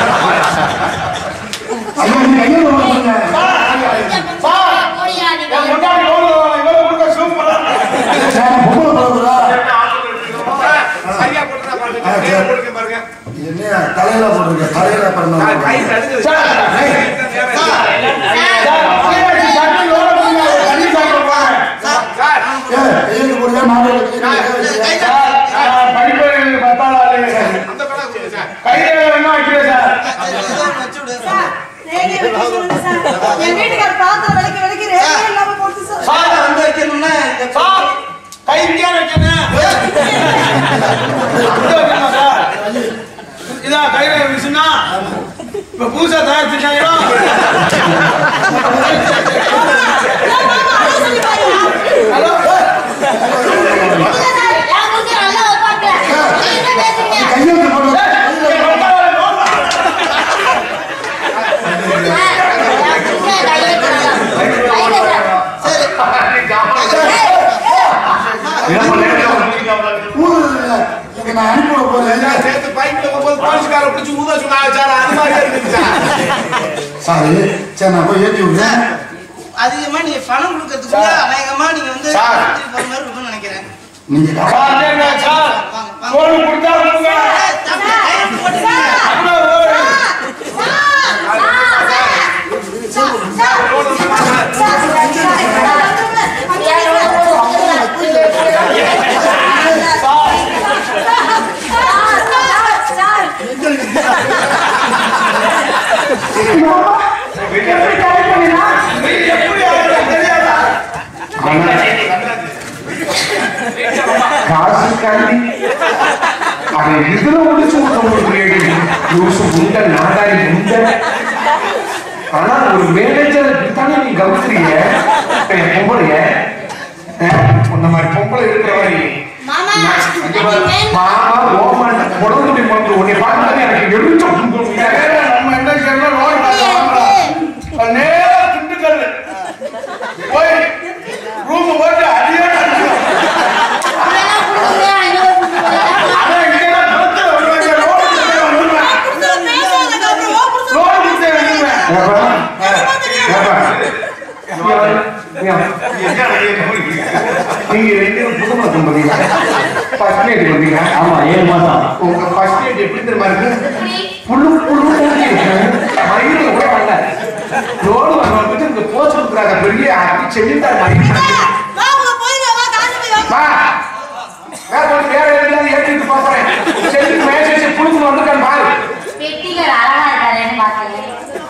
ஐயோ, நீ கையில போடுங்க. போடியா நீ என் முன்னாடி ரோடு இவ்வளவு கொடுக்க சூப்பரா சார், பொம்பளை போடுறா. சரியா போட்டுறா பாருங்க நேரா போடுங்க பாருங்க என்னையா தலையில போடுங்க தலையில சார், பிறந்தவங்க. கை நடுங்குது சார், கை நேரம் சார் பழையாச்சி சட்டை எவ்வளவு கொடுங்க ஒரு தண்ணி சாப்பிட போறேன் சார் ஏய், கையெழுத்து போடுங்க, மாப்பிள்ளை கையெழுத்து போடுங்க. சார் நான் படிப்பறிவு பத்தாள் ஆளு அந்த படம் கொடுங்க சார் கையில வேணுமா வைக்கிறேன் சார் வச்சு விடு. சார், ரேகையை வைக்க சொல்லுங்க சார். என் வீட்டுக்காரர் பாத்திரம் விளக்கி விளக்கி ரேகையே இல்லாம போட்டு சார். சார் வந்து வைக்கணும்னா இந்த சார் கைக்கே வைக்கணும் இங்க வைக்கணுமா சார் இதான் கையில வீசுனா இப்ப பூசா தயாரிச்சிருக்காங்களா ஹலோ என் புருஷன் நல்லா வைப்பாங்க என்ன பேசுறீங்க கையெழுத்து போடுங்க. ஊருல இங்க நான் அனுப்பி விட போறேன். சேர்த்து பைக்ல போகும்போது போலீஸ்கார பிடிச்சி ஊத சொன்னாங்க சார் அது மாதிரியே இருக்குது சார் சாரி சரி நான் போய் ஏற்றி விடுறேன் அதிகமா நீங்க பணம் கொடுக்கறதுக்குள்ள அநேகமா நீங்க வந்து சார். திருப்பி போற மாதிரி இருக்கும்னு நினைக்கிறேன் நீங்க சார் கேட்க சார் கோல் கொடுத்தா கொடுங்க தம்பி, கையெழுத்து போட்டுருங்க. அப்புறம் ஒரு- எப்படி அவருக்கு தெரியாதா காசு காண்டி அவன் இதுல முடிச்சு விட்டு லூசு முண்டை நாடாரி முண்டை ஆனா ஒரு மேனேஜர் தானே நீ கவனிக்கிறீங்க என் பொம்பளைய அந்த மாதிரி பொம்பளை இருக்கிற மாதிரி மாமா இங்க பாரு, மாமா ஓமான குடம்புடி மருந்து உன்னை பார்த்தாலே எனக்கு எழுச்சம் நேரா நம்ம என்ன செய்யணும் ரோடு பார்க்கலாம் நேரா திண்டுக்கல் போய் ரூம் போட்டு அடியே அதான் இங்கதான் பத்து வருவாங்க ரோடு கிட்டே வந்துருவேன் ரோடு கிட்டே வந்துருவேன் நீங்க ரெண்டு பேரும் புது மாசம் பண்ணீங்க ஃபர்ஸ்ட் டேட் பண்ணீங்க ஆமா ஏழு மாசம் உங்க ஃபர்ஸ்ட் டேட் எப்படி தெரியுமா இருக்கு புழு புழு மயிறு கூட வரல ரோடு வரவங்க இங்க போச்சு கொடுக்குறாங்க பெரிய அப்படி செல்லிட்டார் மயிறு வா உங்க போயிங்க வா காசு போய் வா வா வேற ஒரு வேற எதுலாவது ஏற்றிட்டு போறேன் செல்லி மேட்ச் வச்சு புழுக்கு வந்துட்டான் பாரு பெட்டிகள் அழகா இருக்காருன்னு பார்த்தேன்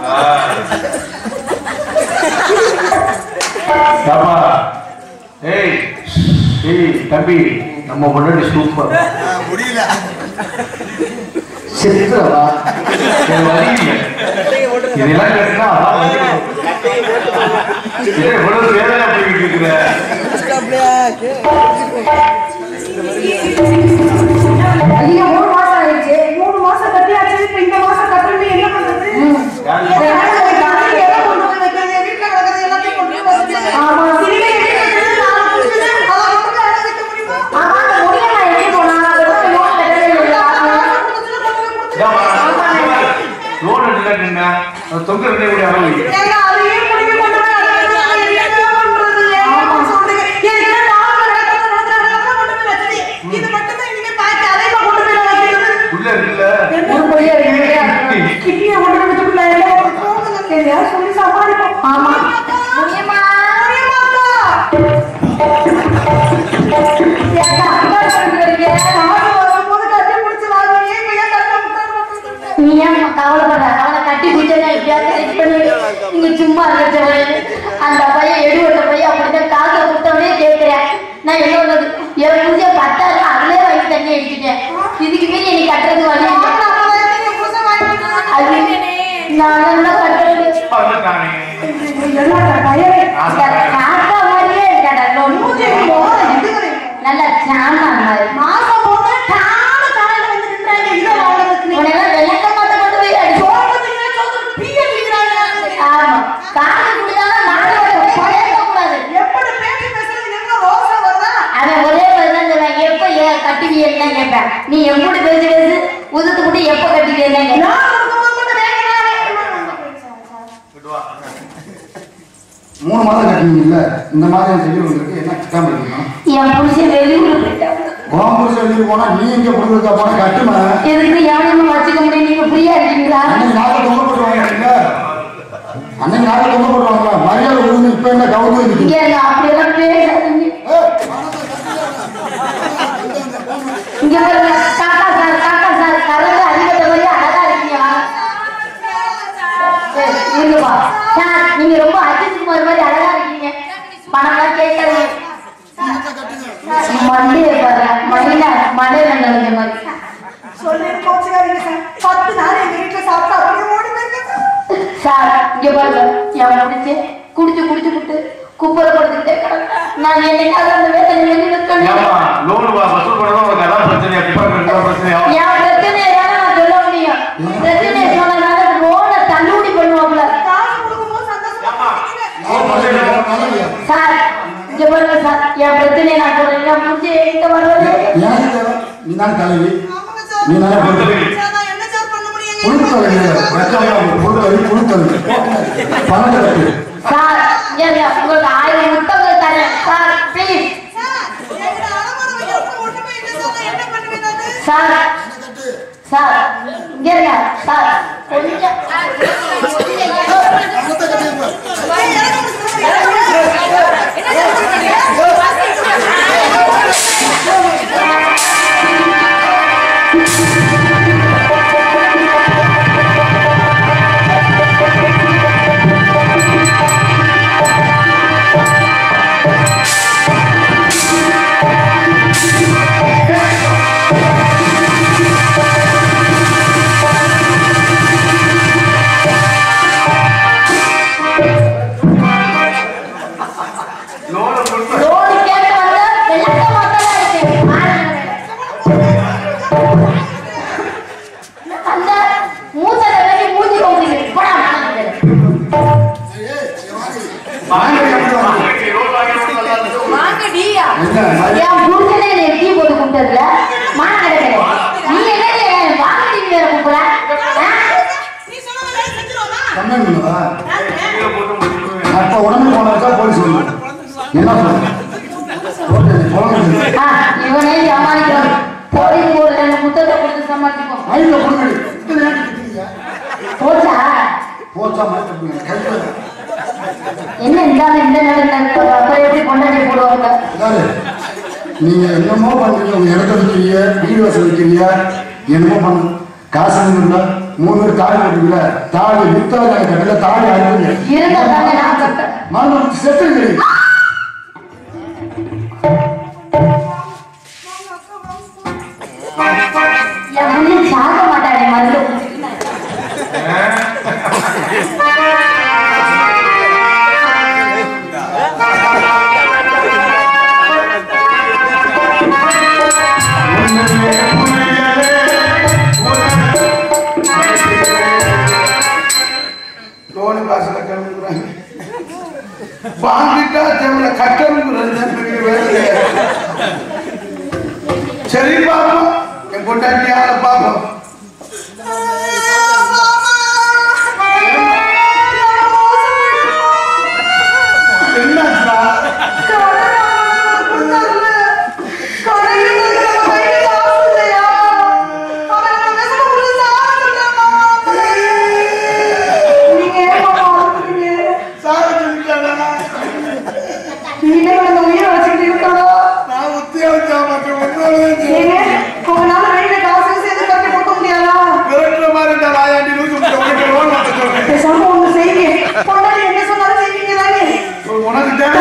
பாப்பா ஏய் ஏய் தம்பி நம்ம முன்னாடி சூப்பர் முடியல செத்துறவா என் வழி இல்லை. இதெல்லாம் கேட்டா அதான் வலி. இதே இவ்வளவு வேதனை போய்கிட்டு இருக்கிற நீங்க மூணு மாசம் ஆயிடுச்சு மூணு மாசம் கட்டியாச்சு இப்ப இந்த மாசம் கட்டுறது என்ன பண்றது இதை வேலை வைக்காம எதை கொண்டு போய் வைக்கிறது? வீட்டுல கிடக்கிறது எல்லாத்தையும் கொண்டு போய் வச்சுட்டு. இனிமே வீட்டுல இருக்கிறது நாலு புடிச்சது, அதை கொண்டு போய் அடகு வைக்க முடியுமா? ஆமா அந்த முடியல எப்படி போனா வெறும் லோன் கட்டவே இல்லை காசு கொடுத்துட்டு கொண்டு போய் கொடுத்துட்டு. லோன் எடுக்கல தொங்க ரெண்டே அளவு ஏங்க, அதையே முடிக்க கொண்டு போய் அடகு வைக்க நான் என்ன பண்றது? ஏங்க சொல்றீங்க? ஏற்கனவே நாலு இடத்துல நடக்கிற இடத்துல கொண்டு போய் வச்சுட்டு, இது மட்டும்தான் இனிமே பாக்கி, அதையும் கொண்டு போய் நான் வைக்கிறது. உள்ள இருக்குல்ல கிட்னியை கொண்டு வந்து கொடுக்கல, எல்லாம் போகுதுங்க. எதையாவது சொல்லி சமாளிப்போம். ஆமா முடியுமா ஏங்க, அக்கா சொல்றீங்க. காசு வரும்போது கட்டி பிடிச்சு வாங்குவீங்க. இப்ப ஏன் கட்ட முட்டாள் போட்டுட்டு? நீ ஏன் கவலைப்படுற அவனை கட்டி பிடிச்சா எப்படியாவது கரெக்ட் பண்ணி நீங்க சும்மா இருக்கச்சவரு அந்த பையன் எடுவட்ட பையன் அப்படிதான் காசை கொடுத்தவனே கேட்கிறேன் நான் என்ன பண்ணது என் பூஜை பத்தாயிரம் அதுலயே வாங்கி தண்ணி அடிச்சுட்டேன் இதுக்கு மீறி நீ கட்டுறது வழி இல்லை. ஆமா, அப்பதான் நீங்க புதுசா வாங்கி கொடுத்தது. அது நான் என்ன கட்டுறது வந்துட்டானே எல்லாம் கயவே. காக்கா மாதிரியே இருக்காடா மூஞ்சி ரொம்ப போல எடுக்கிறீங்க. நல்ல சாமான் மாதிரி மாசம் போனா டானு காலையில வந்து நின்றாங்க. இதை வாங்குறதுக்கு நீங்க உனையெல்லாம் விளக்க மாட்ட கொண்டு போய் அடி சோளத்துக்கு சோத்துக்கு பீய அடிக்கிறாங்க. ஆமா காசு கொடுத்தாலும் நாளோட பழைய கூடாது எப்படி பேசி பேசுறது எங்க ரோசா வருதா அவன் ஒரே பதில் சொல்லுவான் எப்ப ஏ- கட்டுவீன்னு கேட்பேன் நீ எப்படி பேசி பேசு உதுத்து விட்டு எப்ப கட்டுவீன்னு கேட்பேன் நான் கொடுக்கும்போது மட்டும் வேகமா மூணு மாதம் கட்டினீங்கல்ல இந்த மாதிரி சொல்லி உங்களுக்கு என்ன கட்டாம இருக்கணும் என் புருஷன் வெளியூர் போயிட்டான் கோம்பூர் சொல்லி போனா நீ எங்க பொருளுக்கா போனா கட்டுமா எதுக்கு எவனையும் வச்சுக்க முடியும் நீங்க ஃப்ரீயா இருக்கீங்களா அன்னைக்கு நாளை தொங்க போட்டுருவாங்க அன்னைக்கு நாளை தொங்க போட்டுருவாங்க மரியாதை விழுந்து இப்ப என்ன கவுந்து இங்க இருக்கு இருங்க அப்படியெல்லாம் பேசாதீங்க இங்க பாருங்க காக்கா சார் காக்கா சார் கலந்து அடிபட்ட மாதிரி அழகா இருக்கீங்க வாங்க. சரி, இருங்கப்பா சார் நீங்க ரொம்ப அஜித் குமார் மாதிரி அழகா இருக்கீங்க பணம்லாம் கேட்காது மண்டையை பாருங்க மண்டையில மண்டையில நனைஞ்ச மாதிரி சொல்லி போச்சுக்காதீங்க சார் பத்து நாள் எங்க வீட்டுல சாப்பிட்டா அப்படியே ஓடி போயிருக்கேன் சார் இங்க பாருங்க என் முடிச்சு குடிச்சு குடிச்சு விட்டு குப்பரை படுத்துக்கிட்டே கிடக்கு நான் என்னைக்காவது அந்த வேதனை வெளியில ஏமா சொன்னேன் லோன் வசூல் பண்ணதும் உனக்கு அதான் பிரச்சனையா டிபார்ட்மெண்ட் பிரச்சனையா என் பிரச்சனையை தானே நான் சொல்ல முடியும் பிரச்சனையை சொன்னதுனால லோனை தள்ளுபடி பண்ணுவாங்கள காசு கொடுக்கும்போது சந்தோஷமா இருக்கீங்க. சார் இங்க பாருங்க சார் என் பிரச்சனையை நான் சொல்றேன் என் முடிச்சு எங்க வருவது எனக்கு தேவை நீ தான் தலைவி ஆமாங்க சார். நீ தானே பொறுப்பு சார், நான் என்ன சார் பண்ண முடியுங்க? புழுத்தலை புழுத்தலை புழுத்தலை பணத்தை கட்டு சார் இங்க இருங்க. உங்களுக்கு ஆயிரம் முத்தங்கள் தரேன் சார் ப்ளீஸ் சார், என்கிட்ட அடமானம் வைக்கிறதுக்கு ஒண்ணுமே இல்லை சார். நான் என்ன பண்ணுவேன் நானு? சார் சார் இங்க இருங்க சார் கொஞ்சம் லோன் கொடுத்து ரோடு கேட்டு வந்தா வெள்ளக்க மொத்தமா இருக்கு அந்த மூத்தல வேண்டி மூஞ்சி கொண்டு போடா வாங்கி லோன் வாங்கி என் புருஷனே என்னை டீ போட்டு கொடுத்ததுல மான கிடைக்கல நீ என்ன வாங்கிட்டு வேற கூப்பிட நீ சொன்ன வேலையை செஞ்சிருவோமா? கம்ப்ளைண்ட் பண்ணுவா கீழே போட்டு முடிச்சு அப்ப உடனே போனாக்கா போலீஸ் வந்து என்ன சொல்ற ஓகே போலீஸ் இவனே சமாளிக்கிறோம் போலீஸ் ஒரு ரெண்டு முத்தத்தை கொடுத்து சமாளிப்போம் ஆயுத பொண்ணு போச்சா மாட்டேன் கையில் என்ன இந்தாங்க இந்த நேரம் அப்புறம் எப்படி கொண்டாடி போடுவாங்க அதாவது நீங்க என்னமோ பண்றீங்க உங்க இடத்த வைக்கிறீங்க வீடு வசதி வைக்கிறீங்க என்னமோ பண்ணு காசு இருந்தா மூணு பேர் தாலி கட்டுவீங்க தாலி வித்தவங்க கட்டல தாலி அறுப்பீங்க இருந்தா தானே நான் கட்டேன் மாமன் செத்து தெரியும் என் முன்னே சாக மாட்டானே மருந்து லோனு காசு கட்டணுங்கிறாங்க வாங்கிட்டா தேவையில்ல கட்டணுங்கிறது தான் பெரிய வேலை சரி பாப்போம் என் பொண்டாட்டி யார பாப்போம் என்னாச்சுடா சாக சொல்லிட்டாடா நான் உத்தியோகம் மாட்டேன் விரட்டுற மாதிரி இந்த நாயாண்டி லூசு உங்களுக்கு லோன் மாட்ட சொல்றேன் உனக்கு தேவை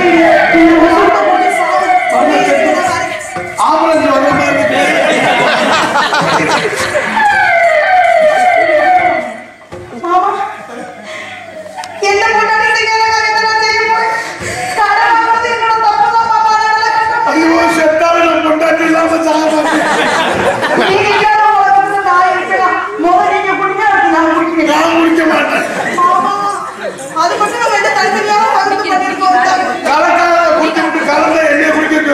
ஆம்புலன்ஸ் வர மாதிரி இருக்கு. என்ன போட்டாலும் செய்யாத காரியத்தை நான் செய்ய போறேன் கடன் வாங்குறது என்னோட தப்பு தான் மாமா அதனால கஷ்டம் ஐயோ செத்தாலும் நான் பொண்டாட்டி இல்லாம சாக மாட்டேன் நீங்க இல்லாத உலகத்துல நான் இருக்கலாம் முதல்ல நீங்க குடிங்க அடுத்து நான் குடிக்கிறேன் நான் குடிக்க மாட்டேன் மாமா அது மட்டும் நம்ம என்ன தனித்தனியாக பகிர்ந்து பண்ணிருக்கோம் கலக்காத குடிச்சு விட்டு கலந்த எண்ணெய் குடிக்க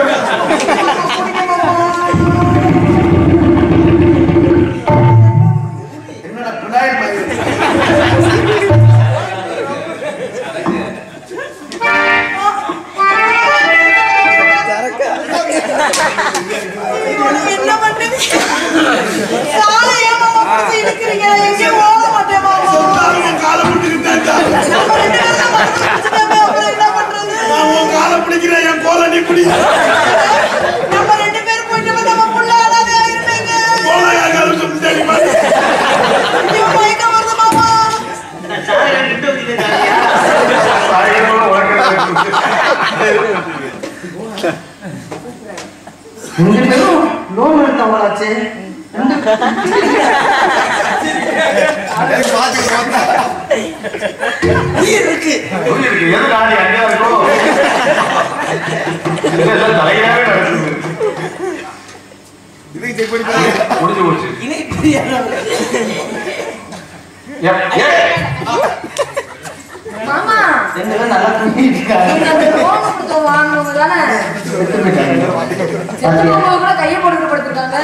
என்னடா பினாயில் மாதிரி என்ன பண்றது சாலை ஏன் மாமா பிடிச்சி இழுக்கிறீங்க எங்கேயும் ஓட மாட்டேன் மாமா செத்தாலும் காலை பிடிச்சிக்கிட்டேன் நம்ம ரெண்டு பேரும் தான் மனசு வச்சுட்டோமே, அப்புறம் என்ன பண்றது நான் உன் காலை பிடிக்கிறேன் என் கோலை நீ பிடி நம்ம ரெண்டு பேரும் போயிட்டு வந்து நம்ம புள்ள அழாதே ஆயிருப்பீங்க கோலை யார் காலம் சொல்லி தெரியுமா ஐயோ, மயக்கம் வருது மாமா ரெண்டு பேரும் லோன் எடுத்தவங்களாச்சு இருக்கு எது நாடி அங்கேயா இருக்கும் இதெல்லாம் தலையாவே நடக்குது இதுக்கு செக் பண்ணி பாருங்க முடிஞ்சு போச்சு ஏ- ஏ, மாமா ரெண்டு பேரும் நல்லா தூங்கிட்டு இருக்காங்க நீங்க அந்த லோன் கொடுத்த வாங்குனவங்க தானே செத்து போயிட்டாங்க செத்துறவங்க கூட கையை போட்டு படுத்திருக்காங்க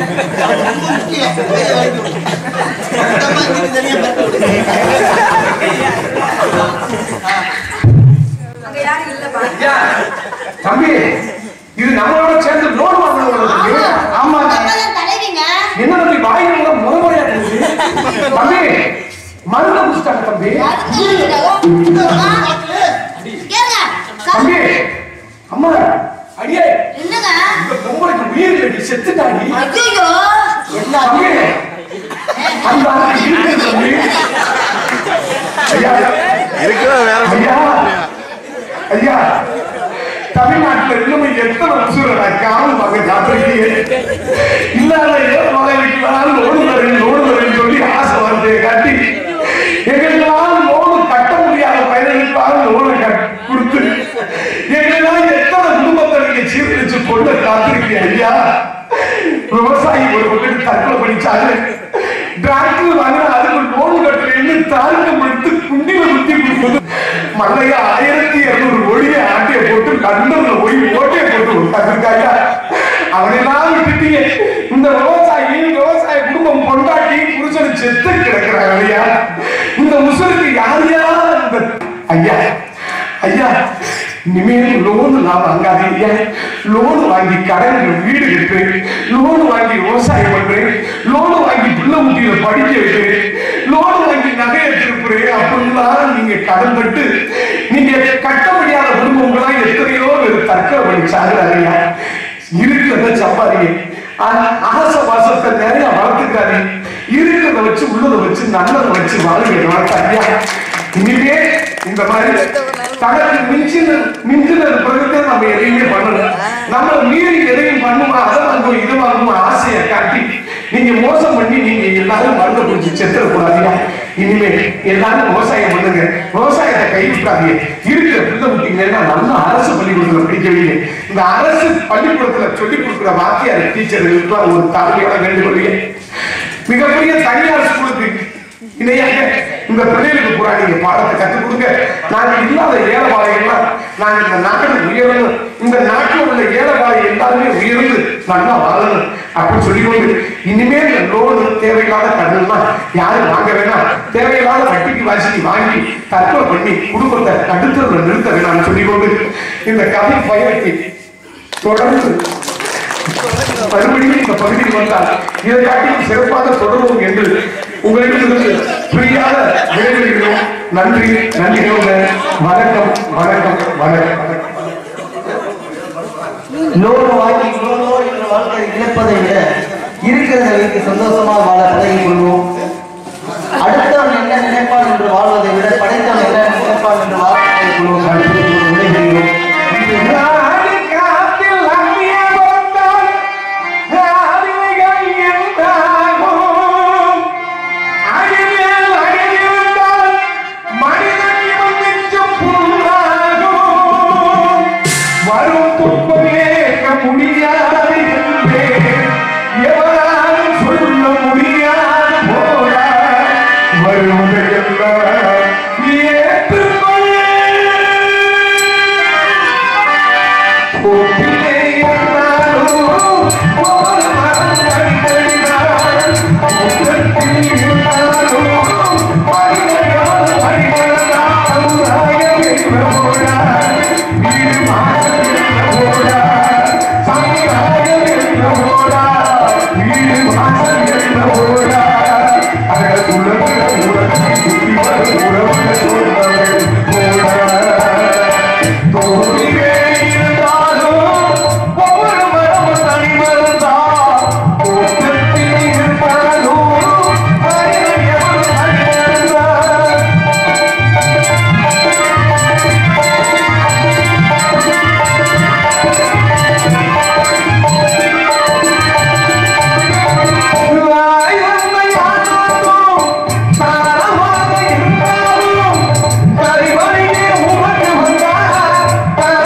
அங்க யாரும் இல்லப்பா ஐயா, தம்பி இது நம்மளோட சேர்ந்து லோன் வாங்கினவங்க ஆமாங்க அப்பதான் தலைவிங்க என்ன தம்பி வாயில முறைமுறையா இருந்துச்சு தம்பி மருந்து குடிச்சிட்டாங்க தம்பி கேளுங்க தம்பி அம்மா அடியே என்னங்க இந்த பொம்பளைக்கு உயிர் இல்லடி செத்துட்டாடி ஐயோ தம்பி அந்த ஆளு இருக்கு தம்பி ஐயா ஐயா ஐயா தமிழ்நாட்டுல இன்னும் எத்தனை உசுரை காணும் மக ஜாத்திரைக்கு இல்லாத ஏன் மகளுக்கு வேணாலும் லோடு தரேன் லோடு தரேன் சொல்லி ஆசை வருது கட்டி எங்களுக்கெல்லாம் லோடு கட்ட முடியாத பயிர்களுக்காக லோனை கட்- கொடுத்து எங்களெல்லாம் எத்தனை குடும்பத்தை நீங்க சீர்திருச்சு கொண்டு காத்திருக்கீங்க ஐயா விவசாயி ஒரு பக்கம் தற்கொலை பண்ணிச்சாரு டிராக்டர் வாங்கினா அதுக்கு லோன் கட்டுறேன்னு தாழ்க்க முடித்து குண்டில குத்தி கொடுக்குது மல்லையா ஆயிரத்தி இருநூறு கோடியை ஆட்டைய போட்டு லண்டன்ல போய் ஓட்டையை போட்டு உட்காந்துருக்காங்க அவனெல்லாம் விட்டுட்டீங்க இந்த விவசாயி விவசாய குடும்பம் கொண்டாட்டி புருஷன் செத்து கிடக்குறாங்க ஐயா இந்த முசலுக்கு யார் யார் இந்த ஐயா ஐயா இனிமேல் லோன் நான் வாங்காதீங்க லோன் வாங்கி கடன் வீடு கட்டுறேன் லோன் வாங்கி விவசாயம் பண்றேன் லோன் வாங்கி பிள்ளை முட்டியில படிக்க வைக்கிறேன் லோன் வாங்கி நகை எடுத்துட்டு கொடுக்குறேன் அப்படின்லாம் நீங்க கடன் பட்டு நீங்க கட்ட முடியாத குடும்பங்களா எத்தனையோ பேர் தற்கொலை பண்ணி சாகுறாங்க இருக்கிறத சம்பாதிங்க ஆ- ஆசை வாசத்தை நிறைய வளர்த்துக்காரு இருக்கிறத வச்சு உள்ளதை வச்சு நல்லதை வச்சு வாழ்க்கை வளர்த்தாங்க இனிமே இந்த மாதிரி தனக்கு மிஞ்சின மிஞ்சின பிறகு நம்ம எதையுமே பண்ணணும் நம்ம மீறி எதையும் பண்ணுமா அதை வாங்குவோம் இது வாங்குவோம் ஆசையை காட்டி நீங்க மோசம் பண்ணி நீங்க எல்லாரும் மருந்து குடிச்சு செத்துடக்கூடாதுயா இனிமே எல்லாரும் விவசாயம் பண்ணுங்க விவசாயத்தை கைவிட்டாதீங்க இருக்கிற பிள்ளை குட்டிங்கன்னா நல்ல அரசு பள்ளிக்கூடத்துல படிக்க வைங்க இந்த அரசு பள்ளிக்கூடத்துல சொல்லி கொடுக்குற வாத்தியார் டீச்சர்களுக்கு ஒரு தலைமையோட வேண்டுகொள்ளுங்க மிகப்பெரிய தனியார் ஸ்கூலுக்கு இணையாக இந்த பிள்ளைகளுக்கு பூரா நீங்க பாடத்தை கற்றுக் கொடுங்க நாங்க இல்லாத ஏழைவாழைகள்லாம் நாங்க இந்த நாட்டில் உயரணும் இந்த நாட்டில் உள்ள ஏழைவாழை எல்லாருமே உயர்ந்து நல்லா வாழணும் அப்படின்னு சொல்லிக்கொண்டு இனிமேல் இந்த லோனு தேவையில்லாத கடன்லாம் யாரும் வாங்க வேணாம் தேவையில்லாத வட்டிக்கு வாசிக்கு வாங்கி தற்கொலை பண்ணி குடும்பத்தை தடுத்து நிறுத்த வேணாம்னு சொல்லிக்கொண்டு இந்த கதை பயணத்தை தொடர்ந்து மறுபடியும் இந்த பகுதியில் வந்தால் இதை காட்டிலும் சிறப்பாக தொடருவோம் என்று உங்களிடமிருந்து புரியாத விடைபெறுகிறோம் நன்றி நன்றி வணக்கம் வணக்கம் வணக்கம் லோன் வாங்கி லோனோ என்ற வாழ்க்கை இழப்பதை விட இருக்கிறத வைத்து சந்தோஷமா வாழ பழகிக் கொள்வோம் அடுத்தவன் என்ன நினைப்பான் என்று வாழ்வதை விட படைத்தவன் என்ன நினைப்பான் என்று வாழ பழகிக் கொள்வோம் அடுத்து விடைபெறுகிறோம் நாடு காத்தில் அந்நிய வந்தால் ஆதிமைகள் என்றாகும். அடிமேல் அடியிருந்தால் மனிதன் இவன் நெஞ்சம் புண்ணாகும். வரும் துன்பம் ஏற்க முடியாது என்றேன். எவராலும் சொல்ல முடியாது போல வருவதையெல்லாம் ஏற்றுக்கொள் இருந்தாலும்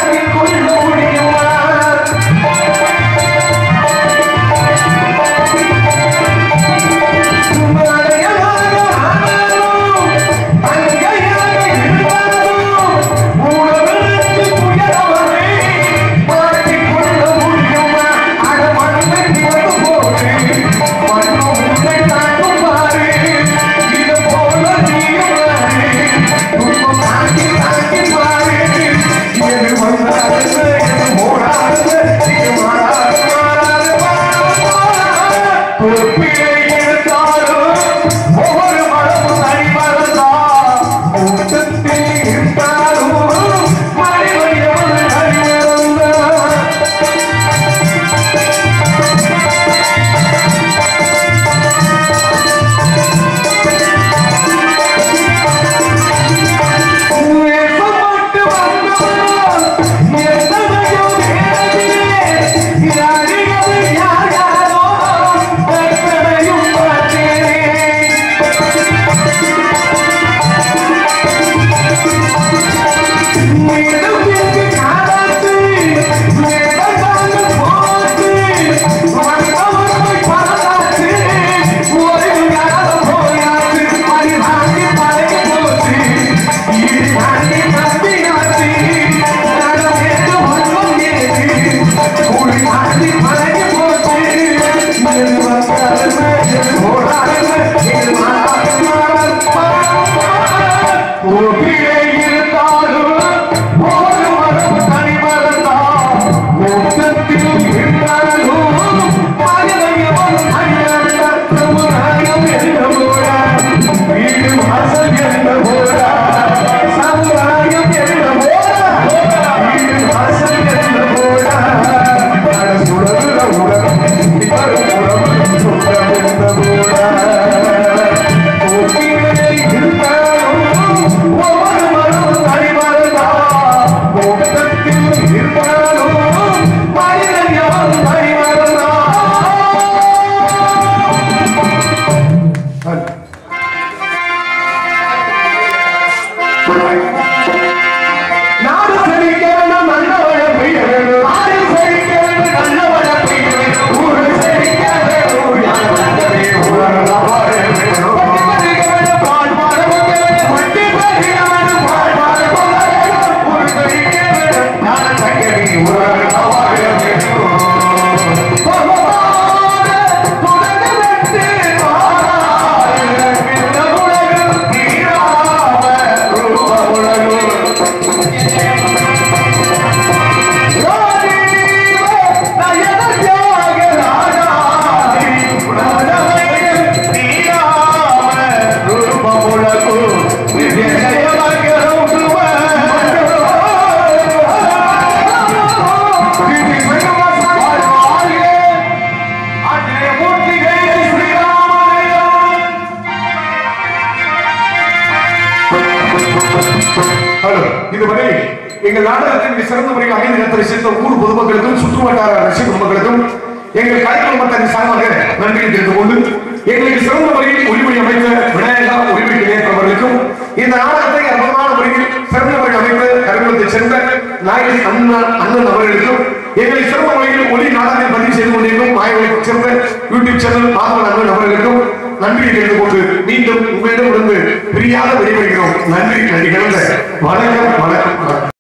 ஹலோ இதுவரை எங்கள் நாடகத்தின் சிறந்த முறையில் அமைந்து நடத்த ரசித்த ஊர் பொதுமக்களுக்கும் சுற்றுவட்டார ரசிக பொதுமக்களுக்கும் எங்கள் கலைக்குழுமத்தின் சார்பாக நன்றியை தெரிந்து கொண்டு எங்களுக்கு சிறந்த முறையில் உரிமை அமைத்த விநாயகா உரிமை இணையற்றவர்களுக்கும் இந்த நாடகத்தை அற்புதமான முறையில் சிறந்த முறையில் அமைத்த கருவத்தை சேர்ந்த நாயகி அண்ணன் அண்ணன் அவர்களுக்கும் எங்களை சிறந்த முறையில் ஒளி நாடகத்தை பதிவு செய்து கொண்டிருக்கும் மாயவளைக்கு சேர்ந்த யூடியூப் சேனல் மாதவன் அண்ணன் அவர்களுக்கும் நன்றி தெரிந்து கொண்டு மீண்டும் உங்களிடம் இருந்து பிரியாத விடைபெறுகிறோம் நன்றி நன்றி கலந்த வணக்கம் வணக்கம் வணக்கம்